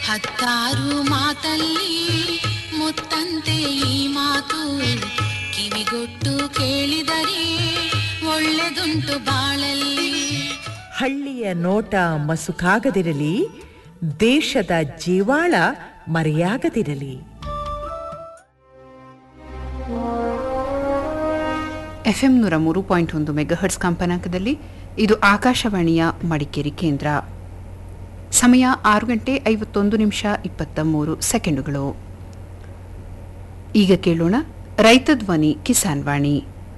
ಹತ್ತಾರು ಮಾತಲ್ಲಿ ಮುತ್ತಂತೆ ಈ ಮಾತು ಕಿವಿಗೊಟ್ಟು ಕೇಳಿದರೆ ಒಳ್ಳೆದುಂಟು ಬಾಳಲ್ಲಿ ಹಳ್ಳಿಯ ನೋಟ ಮಸುಕಾಗದಿರಲಿ ದೇಶದ ಜೀವಾಳ ಮರೆಯಾಗದಿರಲಿ ಎಫ್ಎಂ ನೂರ ಮೂರು ಪಾಯಿಂಟ್ ಒಂದು ಮೆಗಾಹರ್ಟ್ಸ್ ಕಂಪನಾಂಕದಲ್ಲಿ ಇದು ಆಕಾಶವಾಣಿಯ ಮಡಿಕೇರಿ ಕೇಂದ್ರ ಸಮಯ ಆರು ಗಂಟೆ ಐವತ್ತೊಂದು ನಿಮಿಷ ಇಪ್ಪತ್ತ ಮೂರು ಸೆಕೆಂಡುಗಳು ಈಗ ಕೇಳೋಣ ರೈತ ಧ್ವನಿ ಕಿಸಾನ್ ವಾಣಿ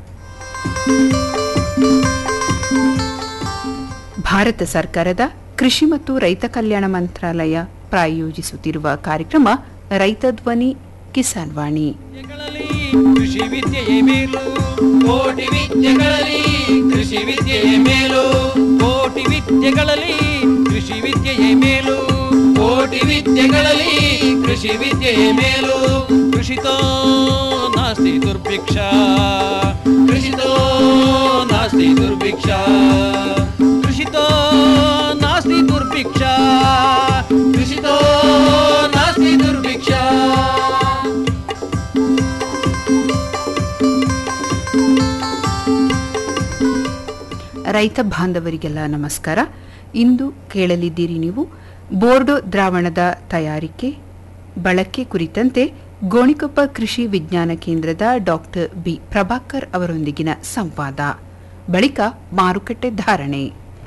ಭಾರತ ಸರ್ಕಾರದ ಕೃಷಿ ಮತ್ತು ರೈತ ಕಲ್ಯಾಣ ಮಂತ್ರಾಲಯ ಪ್ರಾಯೋಜಿಸುತ್ತಿರುವ ಕಾರ್ಯಕ್ರಮ ರೈತ ಧ್ವನಿ ಕಿಸಾನ್ ವಾಣಿ ವಿದ್ಯೆಗಳಲ್ಲಿ ಕೃಷಿ ವಿದ್ಯೆಯೇ ಮೇಲು ಕೋಟಿ ವಿದ್ಯೆಗಳಲ್ಲಿ ಕೃಷಿ ವಿದ್ಯೆಯೇ ಮೇಲು ಕೋಟಿ ವಿದ್ಯೆಗಳಲ್ಲಿ ಕೃಷಿ ವಿದ್ಯೆಯೇ ಮೇಲು ಕೋಟಿ ವಿದ್ಯೆಗಳಲ್ಲಿ ಕೃಷಿ ವಿದ್ಯೆಯೇ ಮೇಲು ಕೃಷಿತೋ ನಾಸ್ತಿ ದುರ್ಭಿಕ್ಷ ಕೃಷಿತೋ ನಾಸ್ತಿ ದುರ್ಭಿಕ್ಷ ಕೃಷಿತೋ ನಾಸ್ತಿ ದುರ್ಭಿಕ್ಷ ಕೃಷಿತೋ ನಾಸ್ತಿ ದುರ್ಭಿಕ್ಷ ರೈತ ಬಾಂಧವರಿಗೆಲ್ಲ ನಮಸ್ಕಾರ ಇಂದು ಕೇಳಲಿದ್ದೀರಿ ನೀವು ಬೋರ್ಡೋ ದ್ರಾವಣದ ತಯಾರಿಕೆ ಬಳಕೆ ಕುರಿತಂತೆ ಗೋಣಿಕೊಪ್ಪ ಕೃಷಿ ವಿಜ್ಞಾನ ಕೇಂದ್ರದ ಡಾಕ್ಟರ್ ಬಿ ಪ್ರಭಾಕರ್ ಅವರೊಂದಿಗಿನ ಸಂವಾದ ಬಳಿಕ ಮಾರುಕಟ್ಟೆ ಧಾರಣೆ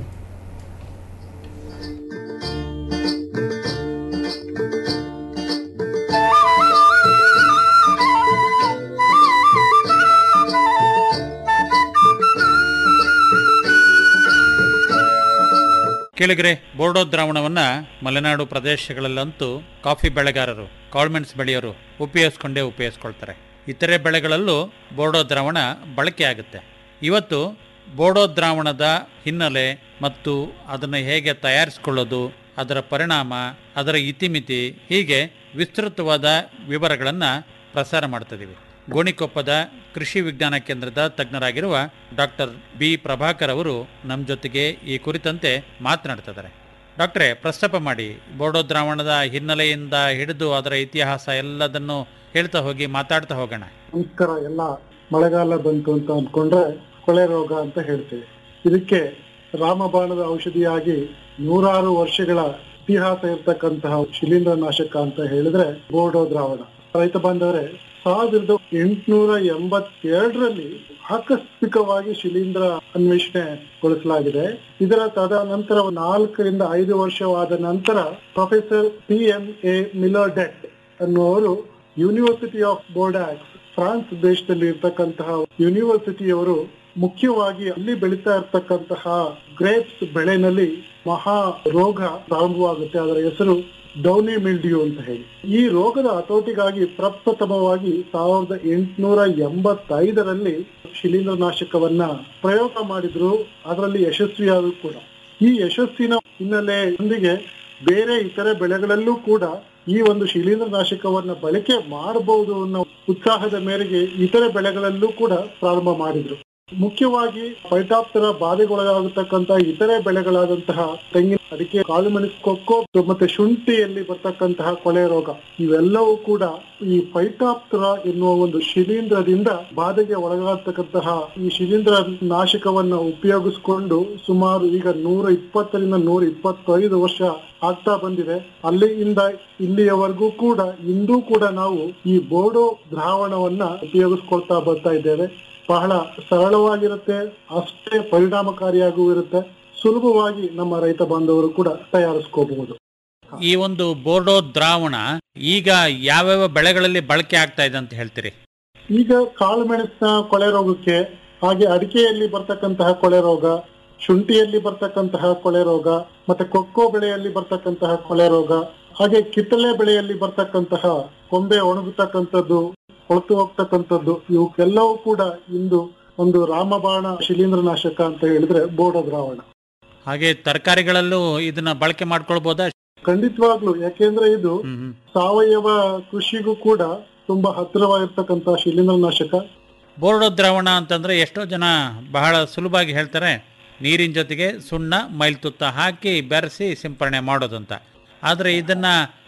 ಕೇಳಿಗ್ರೆ ಬೋರ್ಡೋ ದ್ರಾವಣವನ್ನ ಮಲೆನಾಡು ಪ್ರದೇಶಗಳಲ್ಲಂತೂ ಕಾಫಿ ಬೆಳೆಗಾರರು ಕಾಳ್ಮೆಣ್ಸ್ ಬೆಳೆಯೋರು ಉಪಯೋಗಿಸ್ಕೊಂಡೇ ಉಪಯೋಗಿಸ್ಕೊಳ್ತಾರೆ ಇತರೆ ಬೆಳೆಗಳಲ್ಲೂ ಬೋರ್ಡೋ ದ್ರಾವಣ ಬಳಕೆ ಆಗುತ್ತೆ ಇವತ್ತು ಬೋರ್ಡೋ ದ್ರಾವಣದ ಹಿನ್ನೆಲೆ ಮತ್ತು ಅದನ್ನು ಹೇಗೆ ತಯಾರಿಸಿಕೊಳ್ಳೋದು ಅದರ ಪರಿಣಾಮ ಅದರ ಇತಿಮಿತಿ ಹೀಗೆ ವಿಸ್ತೃತವಾದ ವಿವರಗಳನ್ನು ಪ್ರಸಾರ ಮಾಡ್ತಿದ್ದೀವಿ ಗೋಣಿಕೊಪ್ಪದ ಕೃಷಿ ವಿಜ್ಞಾನ ಕೇಂದ್ರದ ತಜ್ಞರಾಗಿರುವ ಡಾಕ್ಟರ್ ಬಿ ಪ್ರಭಾಕರ್ ಅವರು ನಮ್ಮ ಜೊತೆಗೆ ಈ ಕುರಿತಂತೆ ಮಾತನಾಡ್ತಿದ್ದಾರೆ ಡಾಕ್ಟ್ರೇ ಪ್ರಸ್ತಾಪ ಮಾಡಿ ಬೋರ್ಡೋ ದ್ರಾವಣದ ಹಿನ್ನೆಲೆಯಿಂದ ಹಿಡಿದು ಅದರ ಇತಿಹಾಸ ಎಲ್ಲದನ್ನು ಹೇಳ್ತಾ ಹೋಗಿ ಮಾತಾಡ್ತಾ ಹೋಗೋಣ ನಮಸ್ಕಾರ ಎಲ್ಲ ಮಳೆಗಾಲ ಬಂತು ಅಂತ ಅಂದ್ಕೊಂಡ್ರೆ ಕೊಳೆ ರೋಗ ಅಂತ ಹೇಳ್ತೇವೆ ಇದಕ್ಕೆ ರಾಮಬಾಣದ ಔಷಧಿಯಾಗಿ ನೂರಾರು ವರ್ಷಗಳ ಇತಿಹಾಸ ಇರ್ತಕ್ಕಂತಹ ಶಿಲೀಂಧ್ರನಾಶಕ ಅಂತ ಹೇಳಿದ್ರೆ ಬೋರ್ಡೋ ದ್ರಾವಣ ರೈತ ಬಾಂಧವರೇ ಸಾವಿರದ ಎಂಟುನೂರ ಎಂಬತ್ತೆರಡರಲ್ಲಿ ಆಕಸ್ಮಿಕವಾಗಿ ಶಿಲೀಂಧ್ರ ಅನ್ವೇಷಣೆಗೊಳಿಸಲಾಗಿದೆ ಇದರ ತದನಂತರ ನಾಲ್ಕರಿಂದ ಐದು ವರ್ಷವಾದ ನಂತರ professor P M A Millardet ಅನ್ನುವರು ಯೂನಿವರ್ಸಿಟಿ ಆಫ್ ಬೋರ್ಡಾಕ್ಸ್ ಫ್ರಾನ್ಸ್ ದೇಶದಲ್ಲಿ ಇರ್ತಕ್ಕಂತಹ ಯೂನಿವರ್ಸಿಟಿಯವರು ಮುಖ್ಯವಾಗಿ ಅಲ್ಲಿ ಬೆಳೀತಾ ಇರ್ತಕ್ಕಂತಹ ಗ್ರೇಪ್ಸ್ ಬೆಳೆನಲ್ಲಿ ಮಹಾ ರೋಗ ಪ್ರಾರಂಭವಾಗುತ್ತೆ ಅದರ ಹೆಸರು ಡೌನಿ ಮಿಲ್ಡಿಯು ಅಂತ ಹೇಳಿ ಈ ರೋಗದ ಹತೋಟಿಗಾಗಿ ಪ್ರಪ್ರಥಮವಾಗಿ ಸಾವಿರದ ಎಂಟುನೂರ ಎಂಬತ್ತೈದರಲ್ಲಿ ಶಿಲೀಂಧ್ರನಾಶಕವನ್ನ ಪ್ರಯೋಗ ಮಾಡಿದ್ರು ಅದರಲ್ಲಿ ಯಶಸ್ವಿಯಾದ್ರು ಕೂಡ ಈ ಯಶಸ್ಸಿನ ಹಿನ್ನೆಲೆಯೊಂದಿಗೆ ಬೇರೆ ಇತರೆ ಬೆಳೆಗಳಲ್ಲೂ ಕೂಡ ಈ ಒಂದು ಶಿಲೀಂಧ್ರನಾಶಕವನ್ನ ಬಳಕೆ ಮಾಡಬಹುದು ಅನ್ನೋ ಉತ್ಸಾಹದ ಮೇರೆಗೆ ಇತರೆ ಬೆಳೆಗಳಲ್ಲೂ ಕೂಡ ಪ್ರಾರಂಭ ಮಾಡಿದ್ರು ಮುಖ್ಯವಾಗಿ ಪೈಟಾಪ್ತರ ಬಾಧೆಗೊಳಗಾಗತಕ್ಕಂತಹ ಇತರೆ ಬೆಳೆಗಳಾದಂತಹ ತೆಂಗಿನ ಅಡಿಕೆ ಕಾಳುಮೆಣಸು ಕೊಕ್ಕೋ ಮತ್ತೆ ಶುಂಠಿಯಲ್ಲಿ ಬರ್ತಕ್ಕಂತಹ ಕೊಳೆ ರೋಗ ಇವೆಲ್ಲವೂ ಕೂಡ ಈ ಫೈಟಾಪ್ತರ ಎನ್ನುವ ಒಂದು ಶಿಲೀಂಧ್ರದಿಂದ ಬಾಧೆಗೆ ಒಳಗಾಗತಕ್ಕಂತಹ ಈ ಶಿಲೀಂಧ್ರ ನಾಶಕವನ್ನ ಉಪಯೋಗಿಸಿಕೊಂಡು ಸುಮಾರು ಈಗ ನೂರ ಇಪ್ಪತ್ತರಿಂದ ನೂರ ಇಪ್ಪತ್ತೈದು ವರ್ಷ ಆಗ್ತಾ ಬಂದಿದೆ ಅಲ್ಲಿಂದ ಇಲ್ಲಿಯವರೆಗೂ ಕೂಡ ಇಂದೂ ಕೂಡ ನಾವು ಈ ಬೋರ್ಡೋ ದ್ರಾವಣವನ್ನ ಉಪಯೋಗಿಸ್ಕೊಳ್ತಾ ಬರ್ತಾ ಇದ್ದೇವೆ ಬಹಳ ಸರಳವಾಗಿರುತ್ತೆ ಅಷ್ಟೇ ಪರಿಣಾಮಕಾರಿಯಾಗೂ ಇರುತ್ತೆ ಸುಲಭವಾಗಿ ನಮ್ಮ ರೈತ ಬಾಂಧವರು ಕೂಡ ತಯಾರಿಸ್ಕೋಬಹುದು ಈ ಒಂದು ಬೋರ್ಡೋ ದ್ರಾವಣ ಈಗ ಯಾವ್ಯಾವ ಬೆಳೆಗಳಲ್ಲಿ ಬಳಕೆ ಆಗ್ತಾ ಇದೆ ಅಂತ ಹೇಳ್ತೀರಿ ಈಗ ಕಾಳುಮೆಣಸಿನ ಕೊಳೆ ರೋಗಕ್ಕೆ ಹಾಗೆ ಅಡಿಕೆಯಲ್ಲಿ ಬರ್ತಕ್ಕಂತಹ ಕೊಳೆ ರೋಗ ಶುಂಠಿಯಲ್ಲಿ ಬರ್ತಕ್ಕಂತಹ ಕೊಳೆ ರೋಗ ಮತ್ತೆ ಕೊಕ್ಕೋ ಬೆಳೆಯಲ್ಲಿ ಬರ್ತಕ್ಕಂತಹ ಕೊಳೆ ರೋಗ ಹಾಗೆ ಕಿತ್ತಳೆ ಬೆಳೆಯಲ್ಲಿ ಬರ್ತಕ್ಕಂತಹ ಕೊಂಬೆ ಒಣಗುತ್ತಕ್ಕಂಥದ್ದು ಕೊಳತು ಹೋಗ್ತಕ್ಕಂಥದ್ದು ಇವಕ್ಕೆಲ್ಲವೂ ಕೂಡ ಇಂದು ಒಂದು ರಾಮಬಾಣ ಶಿಲೀಂಧ್ರನಾಶಕ ಅಂತ ಹೇಳಿದ್ರೆ ಬೋರ್ಡ ದ್ರಾವಣ ಹಾಗೆ ತರಕಾರಿಗಳಲ್ಲೂ ಇದನ್ನ ಬಳಕೆ ಮಾಡ್ಕೊಳ್ಬೋದಾ ಖಂಡಿತವಾಗ್ಲು ಯಾಕೆಂದ್ರೆ ಇದು ಹ್ಮ್ ಹ್ಮ್. ಸಾವಯವ ಕೃಷಿಗೂ ಕೂಡ ತುಂಬಾ ಹತ್ತಿರವಾಗಿರ್ತಕ್ಕಂತಹ ಶಿಲೀಂಧ್ರನಾಶಕ ಬೋರ್ಡೋ ದ್ರಾವಣ ಅಂತಂದ್ರೆ ಎಷ್ಟೋ ಜನ ಬಹಳ ಸುಲಭವಾಗಿ ಹೇಳ್ತಾರೆ ನೀರಿನ ಜೊತೆಗೆ ಸುಣ್ಣ ಮೈಲ್ತುತ್ತ ಹಾಕಿ ಬೆರೆಸಿ ಸಿಂಪರಣೆ ಮಾಡೋದಂತ ಆದರೆ ಇದನ್ನ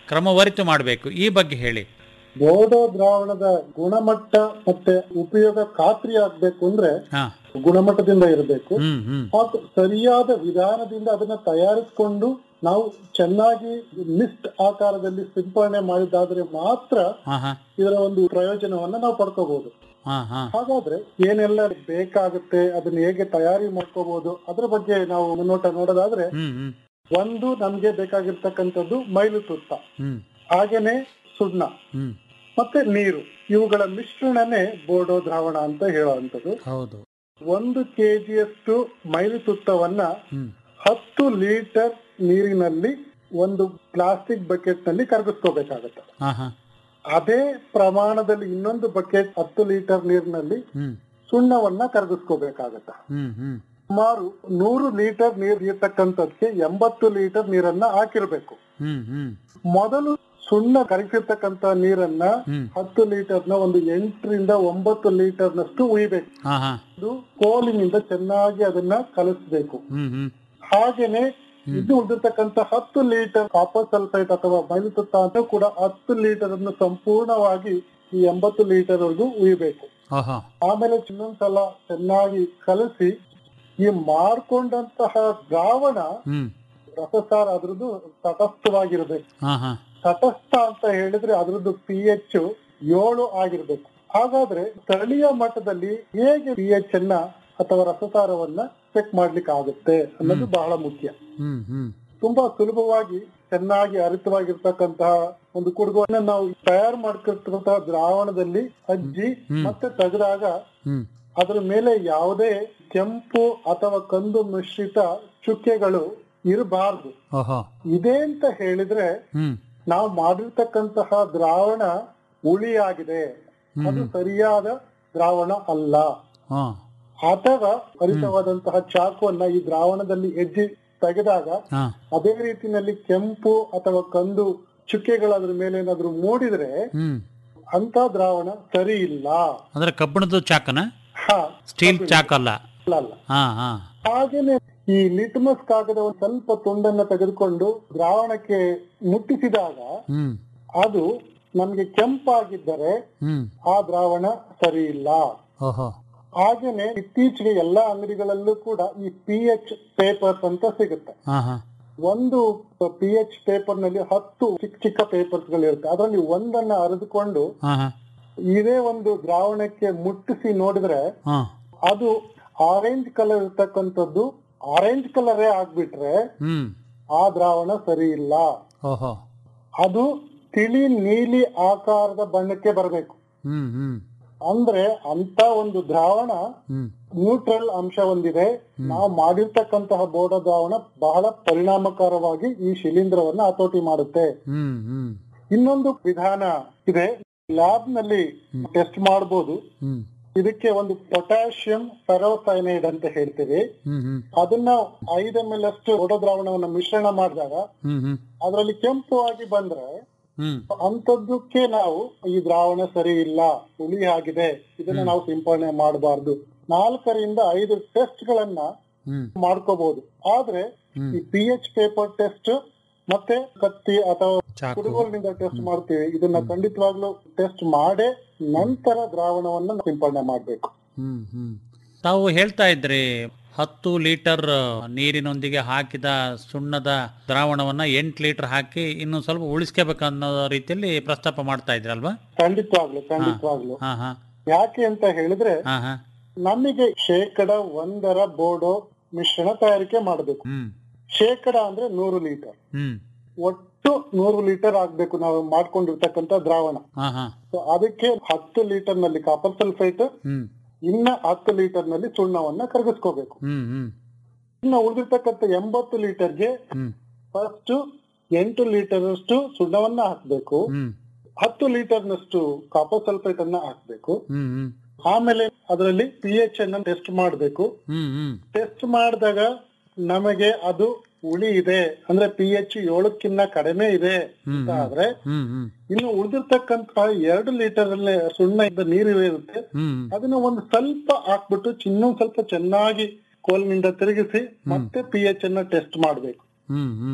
ಕ್ರಮವರಿತು ಮಾಡಬೇಕು ಈ ಬಗ್ಗೆ ಹೇಳಿ ಬೋಡೋ ದ್ರಾವಣದ ಗುಣಮಟ್ಟ ಮತ್ತೆ ಉಪಯೋಗ ಖಾತ್ರಿ ಆಗ್ಬೇಕು ಅಂದ್ರೆ ಹಾ ಗುಣಮಟ್ಟದಿಂದ ಇರಬೇಕು ಹ್ಮ್ ಹ್ಮ್ ಹಾಗೂ ಸರಿಯಾದ ವಿಧಾನದಿಂದ ಅದನ್ನ ತಯಾರಿಸಿಕೊಂಡು ನಾವು ಚೆನ್ನಾಗಿ ಮಿಸ್ಟ್ ಆಕಾರದಲ್ಲಿ ಸಿಂಪರಣೆ ಮಾಡಿದಾದ್ರೆ ಮಾತ್ರ ಹಾ ಹಾ ಇದರ ಒಂದು ಪ್ರಯೋಜನವನ್ನ ನಾವು ಪಡ್ಕೋಬಹುದು ಹಾ ಹಾ ಹಾಗಾದ್ರೆ ಏನೆಲ್ಲ ಬೇಕಾಗುತ್ತೆ ಅದನ್ನ ಹೇಗೆ ತಯಾರಿ ಮಾಡ್ಕೋಬಹುದು ಅದ್ರ ಬಗ್ಗೆ ನಾವು ಮುನ್ನೋಟ ನೋಡೋದಾದ್ರೆ ಹ್ಮ್ ಹ್ಮ್ ಒಂದು ನಮ್ಗೆ ಬೇಕಾಗಿರ್ತಕ್ಕಂಥದ್ದು ಮೈಲು ತುತ್ತ ಹ್ಮ್ ಹಾಗೇನೆ ಸುಣ್ಣ ಹ್ಮ್ ಮತ್ತೆ ನೀರು ಇವುಗಳ ಮಿಶ್ರಣನೇ ಬೋಡೋ ದ್ರಾವಣ ಅಂತ ಹೇಳುವಂಥದ್ದು ಹೌದು ಒಂದು ಕೆಜಿಯಷ್ಟು ಮೈಲು ತುತ್ತವನ್ನ ಹ್ಮ್ ಹತ್ತು ಲೀಟರ್ ನೀರಿನಲ್ಲಿ ಒಂದು ಪ್ಲಾಸ್ಟಿಕ್ ಬಕೆಟ್ ನಲ್ಲಿ ಕರಗಿಸ್ಕೋಬೇಕಾಗತ್ತೆ ಹಾ ಹಾ ಅದೇ ಪ್ರಮಾಣದಲ್ಲಿ ಇನ್ನೊಂದು ಬಕೆಟ್ ಹತ್ತು ಲೀಟರ್ ನೀರಿನಲ್ಲಿ ಹ್ಮ್ ಸುಣ್ಣವನ್ನ ಕರಗಿಸ್ಕೋಬೇಕಾಗತ್ತೆ ಹ್ಮ್ ಹ್ಮ್ ಸುಮಾರು ನೂರು ಲೀಟರ್ ನೀರ್ ಇರ್ತಕ್ಕಂಥದ್ಕೆ ಎಂಬತ್ತು ಲೀಟರ್ ನೀರನ್ನ ಹಾಕಿರ್ಬೇಕು ಹ್ಮ್ ಹ್ಮ್ ಮೊದಲು ಸುಣ್ಣ ಕರಗಿಸಿರ್ತಕ್ಕಂತ ನೀರನ್ನ ಹ್ಮ್. ಹತ್ತು ಲೀಟರ್ನ ಒಂದು ಎಂಟರಿಂದ ಒಂಬತ್ತು ಲೀಟರ್ನಷ್ಟು ಉಯ್ಬೇಕು ಹಾ ಹಾ ಇದು ಕೋಲಿನಿಂದ ಚೆನ್ನಾಗಿ ಅದನ್ನ ಕಲಿಸ್ಬೇಕು ಹ್ಮ್ ಹ್ಮ್ ಹಾಗೇನೆ ಇದು ಉಳಿದಿರ್ತಕ್ಕಂತ ಹತ್ತು ಲೀಟರ್ ಕಾಪರ್ ಸಲ್ಫೈಟ್ ಅಥವಾ ಮೈಲುತುತ್ತ ಅಂತ ಕೂಡ ಹತ್ತು ಲೀಟರ್ ಅನ್ನು ಸಂಪೂರ್ಣವಾಗಿ ಈ ಎಂಬತ್ತು ಲೀಟರ್ ವರೆಗೂ ಉಯ್ಬೇಕು ಓಹೋ ಆಮೇಲೆ ಇನ್ನೊಂದ್ಸಲ ಚೆನ್ನಾಗಿ ಕಲಸಿ ಈ ಮಾಡ್ಕೊಂಡಂತಹ ದ್ರಾವಣ ಹ್ಮ್ ರಸಸಾರ ಅದ್ರದ್ದು ತಟಸ್ಥವಾಗಿರ್ಬೇಕು ಹಾ ಹಾ ತಟಸ್ಥ ಅಂತ ಹೇಳಿದ್ರೆ ಅದ್ರದ್ದು ಪಿ ಎಚ್ ಏಳು ಆಗಿರ್ಬೇಕು ಹಾಗಾದ್ರೆ ಸ್ಥಳೀಯ ಮಟ್ಟದಲ್ಲಿ ಹೇಗೆ ಪಿ ಎಚ್ ಅನ್ನ ಅಥವಾ ರಸಸಾರವನ್ನ ಚೆಕ್ ಮಾಡ್ಲಿಕ್ಕೆ ಆಗುತ್ತೆ ಅನ್ನೋದು ಬಹಳ ಮುಖ್ಯ ಹ್ಮ್ ಹ್ಮ್ ತುಂಬಾ ಸುಲಭವಾಗಿ ಚೆನ್ನಾಗಿ ಹರಿತವಾಗಿರ್ತಕ್ಕಂತಹ ಒಂದು ಕುಡುಗೋನ ನಾವು ತಯಾರು ಮಾಡ್ತಿರ್ತಕ್ಕಂತಹ ದ್ರಾವಣದಲ್ಲಿ ಅಜ್ಜಿ ಮತ್ತೆ ತೆಗೆದಾಗ ಹ್ಮ್ ಅದರ ಮೇಲೆ ಯಾವುದೇ ಕೆಂಪು ಅಥವಾ ಕಂದು ಮಿಶ್ರಿತ ಚುಕ್ಕೆಗಳು ಇರಬಾರ್ದು ಓಹೋ ಇದೆ ಅಂತ ಹೇಳಿದ್ರೆ ಹ್ಮ್ ನಾವು ಮಾಡಿರ್ತಕ್ಕಂತಹ ದ್ರಾವಣ ಹುಳಿಯಾಗಿದೆ ಅದು ಸರಿಯಾದ ದ್ರಾವಣ ಅಲ್ಲ ಹಾ ಅಥವಾ ಹರಿತವಾದಂತಹ ಚಾಕುವನ್ನ ಈ ದ್ರಾವಣದಲ್ಲಿ ಹೆಜ್ಜೆ ತೆಗೆದಾಗ ಹಾ ಅದೇ ರೀತಿನಲ್ಲಿ ಕೆಂಪು ಅಥವಾ ಕಂದು ಚುಕ್ಕೆಗಳು ಅದ್ರ ಮೇಲೆ ಏನಾದ್ರು ಮೂಡಿದ್ರೆ ಹ್ಮ್ ಅಂತ ದ್ರಾವಣ ಸರಿ ಇಲ್ಲ ಅಂದ್ರೆ ಕಬ್ಬಿಣದ ಚಾಕನ ಹಾ ಸ್ಟೀಲ್ ಚಾಕ್ ಅಲ್ಲ ಅಲ್ಲ ಅಲ್ಲ ಹಾ ಹಾ ಹಾಗೇನೆ ಈ ಲಿಟ್ಮಸ್ ಕಾಗದ ಒಂದು ಸ್ವಲ್ಪ ತುಂಡನ್ನ ತೆಗೆದುಕೊಂಡು ದ್ರಾವಣಕ್ಕೆ ಮುಟ್ಟಿಸಿದಾಗ ಹ್ಮ್ ಅದು ನಮ್ಗೆ ಕೆಂಪಾಗಿದ್ದರೆ ಹ್ಮ್ ಆ ದ್ರಾವಣ ಸರಿ ಇಲ್ಲ ಓಹೋ ಹಾಗೇನೆ ಇತ್ತೀಚೆಗೆ ಎಲ್ಲಾ ಅಂಗಡಿಗಳಲ್ಲೂ ಕೂಡ ಈ ಪಿ ಎಚ್ ಪೇಪರ್ಸ್ ಅಂತ ಸಿಗುತ್ತೆ ಹಾ ಹಾ ಒಂದು ಪಿ ಎಚ್ ಪೇಪರ್ ನಲ್ಲಿ ಹತ್ತು ಚಿಕ್ಕ ಚಿಕ್ಕ ಪೇಪರ್ಸ್ ಗಳು ಇರುತ್ತೆ ಅದರಲ್ಲಿ ಒಂದನ್ನ ಅರೆದುಕೊಂಡು ಹಾ ಹಾ ಇದೇ ಒಂದು ದ್ರಾವಣಕ್ಕೆ ಮುಟ್ಟಿಸಿ ನೋಡಿದ್ರೆ ಹಾ ಅದು ಆರೆಂಜ್ ಕಲರ್ ಇರ್ತಕ್ಕಂಥದ್ದು ಆರೆಂಜ್ ಕಲರೇ ಆಗ್ಬಿಟ್ರೆ ಹ್ಮ್ ಆ ದ್ರಾವಣ ಸರಿ ಇಲ್ಲ ಓಹೋ ಅದು ತಿಳಿ ನೀಲಿ ಆಕಾರದ ಬಣ್ಣಕ್ಕೆ ಬರಬೇಕು ಹ್ಮ್ ಹ್ಮ್ ಅಂದ್ರೆ ಅಂತ ಒಂದು ದ್ರಾವಣ ಹ್ಮ್ ನ್ಯೂಟ್ರಲ್ ಅಂಶ ಹೊಂದಿದೆ ನಾವು ಮಾಡಿರ್ತಕ್ಕಂತಹ ಬೋಡ ದ್ರಾವಣ ಬಹಳ ಪರಿಣಾಮಕಾರವಾಗಿ ಈ ಶಿಲೀಂಧ್ರವನ್ನ ಹತೋಟಿ ಮಾಡುತ್ತೆ ಹ್ಮ್ ಹ್ಮ್ ಇನ್ನೊಂದು ವಿಧಾನ ಇದೆ ಲ್ಯಾಬ್ ನಲ್ಲಿ ಟೆಸ್ಟ್ ಮಾಡಬಹುದು ಹ್ಮ್ ಇದಕ್ಕೆ ಒಂದು ಪೊಟ್ಯಾಷಿಯಂ ಫೆರೋಸೈನೈಡ್ ಅಂತ ಹೇಳ್ತೀವಿ ಹ್ಮ್ ಹ್ಮ್ ಅದನ್ನ ಐದು ಎಂ ಎಲ್ ಅಷ್ಟು ಬೋಡ ದ್ರಾವಣವನ್ನ ಮಿಶ್ರಣ ಮಾಡಿದಾಗ ಹ್ಮ್ ಹ್ಮ್ ಅದರಲ್ಲಿ ಕೆಂಪು ಆಗಿ ಬಂದ್ರೆ ಹ್ಮ್ ಅಂತದ್ದಕ್ಕೆ ನಾವು ಈ ದ್ರಾವಣ ಸರಿ ಇಲ್ಲ ಹುಳಿ ಆಗಿದೆ ಇದನ್ನ ನಾವು ಸಿಂಪಡಣೆ ಮಾಡಬಾರ್ದು ನಾಲ್ಕರಿಂದ ಐದು ಟೆಸ್ಟ್ ಗಳನ್ನ ಹ್ಮ್ ಮಾಡ್ಕೋಬಹುದು ಆದ್ರೆ ಹ್ಮ್. ಈ ಪಿ ಎಚ್ ಪೇಪರ್ ಟೆಸ್ಟ್ ಮತ್ತೆ ಕತ್ತಿ ಅಥವಾ ಚಾಕು ಕುಡುಗೋಲಿನಿಂದ ಟೆಸ್ಟ್ ಮಾಡ್ತೀವಿ ಇದನ್ನ ಖಂಡಿತವಾಗ್ಲೂ ಟೆಸ್ಟ್ ಮಾಡೇ ನಂತರ ದ್ರಾವಣವನ್ನ ಸಿಂಪಡಣೆ ಮಾಡ್ಬೇಕು ಹ್ಮ್ ಹ್ಮ್ ತಾವು ಹೇಳ್ತಾ ಇದ್ರಿ ಹತ್ತು ಲೀಟರ್ ನೀರಿನೊಂದಿಗೆ ಹಾಕಿದ ಸುಣ್ಣದ ದ್ರಾವಣವನ್ನ ಎಂಟು ಲೀಟರ್ ಹಾಕಿ ಇನ್ನು ಸ್ವಲ್ಪ ಉಳಿಸ್ಕೋಬೇಕು ಅನ್ನೋ ರೀತಿಯಲ್ಲಿ ಪ್ರಸ್ತಾಪ ಮಾಡ್ತಾ ಇದ್ರಲ್ವಾ ಖಂಡಿತವಾಗ್ಲು ಖಂಡಿತವಾಗ್ಲು ಹಾ ಹಾ ಯಾಕೆ ಅಂತ ಹೇಳಿದ್ರೆ ಹಾ ಹಾ ನಮಗೆ ಶೇಕಡ ಒಂದರ ಬೋರ್ಡೋ ಮಿಶ್ರಣ ತಯಾರಿಕೆ ಮಾಡಬೇಕು ಹ್ಮ್ ಶೇಕಡ ಅಂದ್ರೆ ನೂರು ಲೀಟರ್ ಹ್ಮ್ ಒಟ್ಟು ನೂರು ಲೀಟರ್ ಆಗ್ಬೇಕು ನಾವು ಮಾಡ್ಕೊಂಡಿರ್ತಕ್ಕಂತ ದ್ರಾವಣ ಹಾ ಹಾ So ಅದಕ್ಕೆ ಹತ್ತು ಲೀಟರ್ ನಲ್ಲಿ ಕಾಪರ್ ಸಲ್ಫೈಟ್ ಹ್ಮ್ ಇನ್ನ ಹತ್ತು ಲೀಟರ್ ನಲ್ಲಿ ಸುಣ್ಣವನ್ನ ಕರಗಿಸ್ಕೋಬೇಕು ಹ್ಮ್ ಹ್ಮ್ ಇನ್ನು ಉಳಿದಿರ್ತಕ್ಕಂಥ ಎಂಬತ್ತು ಲೀಟರ್ಗೆ ಹ್ಮ್ ಫಸ್ಟ್ ಎಂಟು ಲೀಟರ್ ಅಷ್ಟು ಸುಣ್ಣವನ್ನ ಹಾಕ್ಬೇಕು ಹ್ಮ್ ಹತ್ತು ಲೀಟರ್ನಷ್ಟು ಕಾಪರ್ ಸಲ್ಫೇಟ್ ಅನ್ನ ಹಾಕ್ಬೇಕು ಹ್ಮ್ ಹ್ಮ್ ಆಮೇಲೆ ಅದರಲ್ಲಿ ಪಿ ಎಚ್ ಅನ್ನ ಟೆಸ್ಟ್ ಮಾಡಬೇಕು ಹ್ಮ್ ಹ್ಮ್ ಟೆಸ್ಟ್ ಮಾಡಿದಾಗ ನಮಗೆ ಅದು ಉಳಿ ಇದೆ ಅಂದ್ರೆ ಪಿ ಎಚ್ ಏಳಕ್ಕಿಂತ ಕಡಿಮೆ ಇದೆ ಅಂತ ಆದ್ರೆ ಹ್ಮ್ ಹ್ಮ್ ಇನ್ನು ಉಳಿದಿರ್ತಕ್ಕಂತ ಎರಡು ಲೀಟರ್ ಸುಣ್ಣ ಇದ್ದ ನೀರು ಇರುತ್ತೆ ಹ್ಮ್ ಅದನ್ನ ಒಂದು ಸ್ವಲ್ಪ ಹಾಕ್ಬಿಟ್ಟು ಇನ್ನೊಂದ್ ಸ್ವಲ್ಪ ಚೆನ್ನಾಗಿ ಕೋಲಿನಿಂದ ತಿರುಗಿಸಿ ಮತ್ತೆ ಪಿ ಎಚ್ ಅನ್ನ ಟೆಸ್ಟ್ ಮಾಡ್ಬೇಕು ಹ್ಮ್ ಹ್ಮ್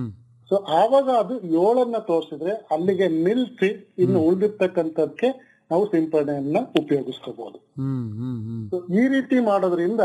ಸೊ ಆವಾಗ ಅದು ಏಳನ್ನ ತೋರಿಸಿದ್ರೆ ಅಲ್ಲಿಗೆ ನಿಲ್ಸಿ ಇನ್ನು ಉಳಿದಿರ್ತಕ್ಕಂಥದ್ಕೆ ನಾವು ಸಿಂಪಡಣೆಯನ್ನ ಉಪಯೋಗಿಸ್ಕೋಬಹುದು ಹ್ಮ್ ಹ್ಮ್ ಹ್ಮ್ So, ಈ ರೀತಿ ಮಾಡೋದ್ರಿಂದ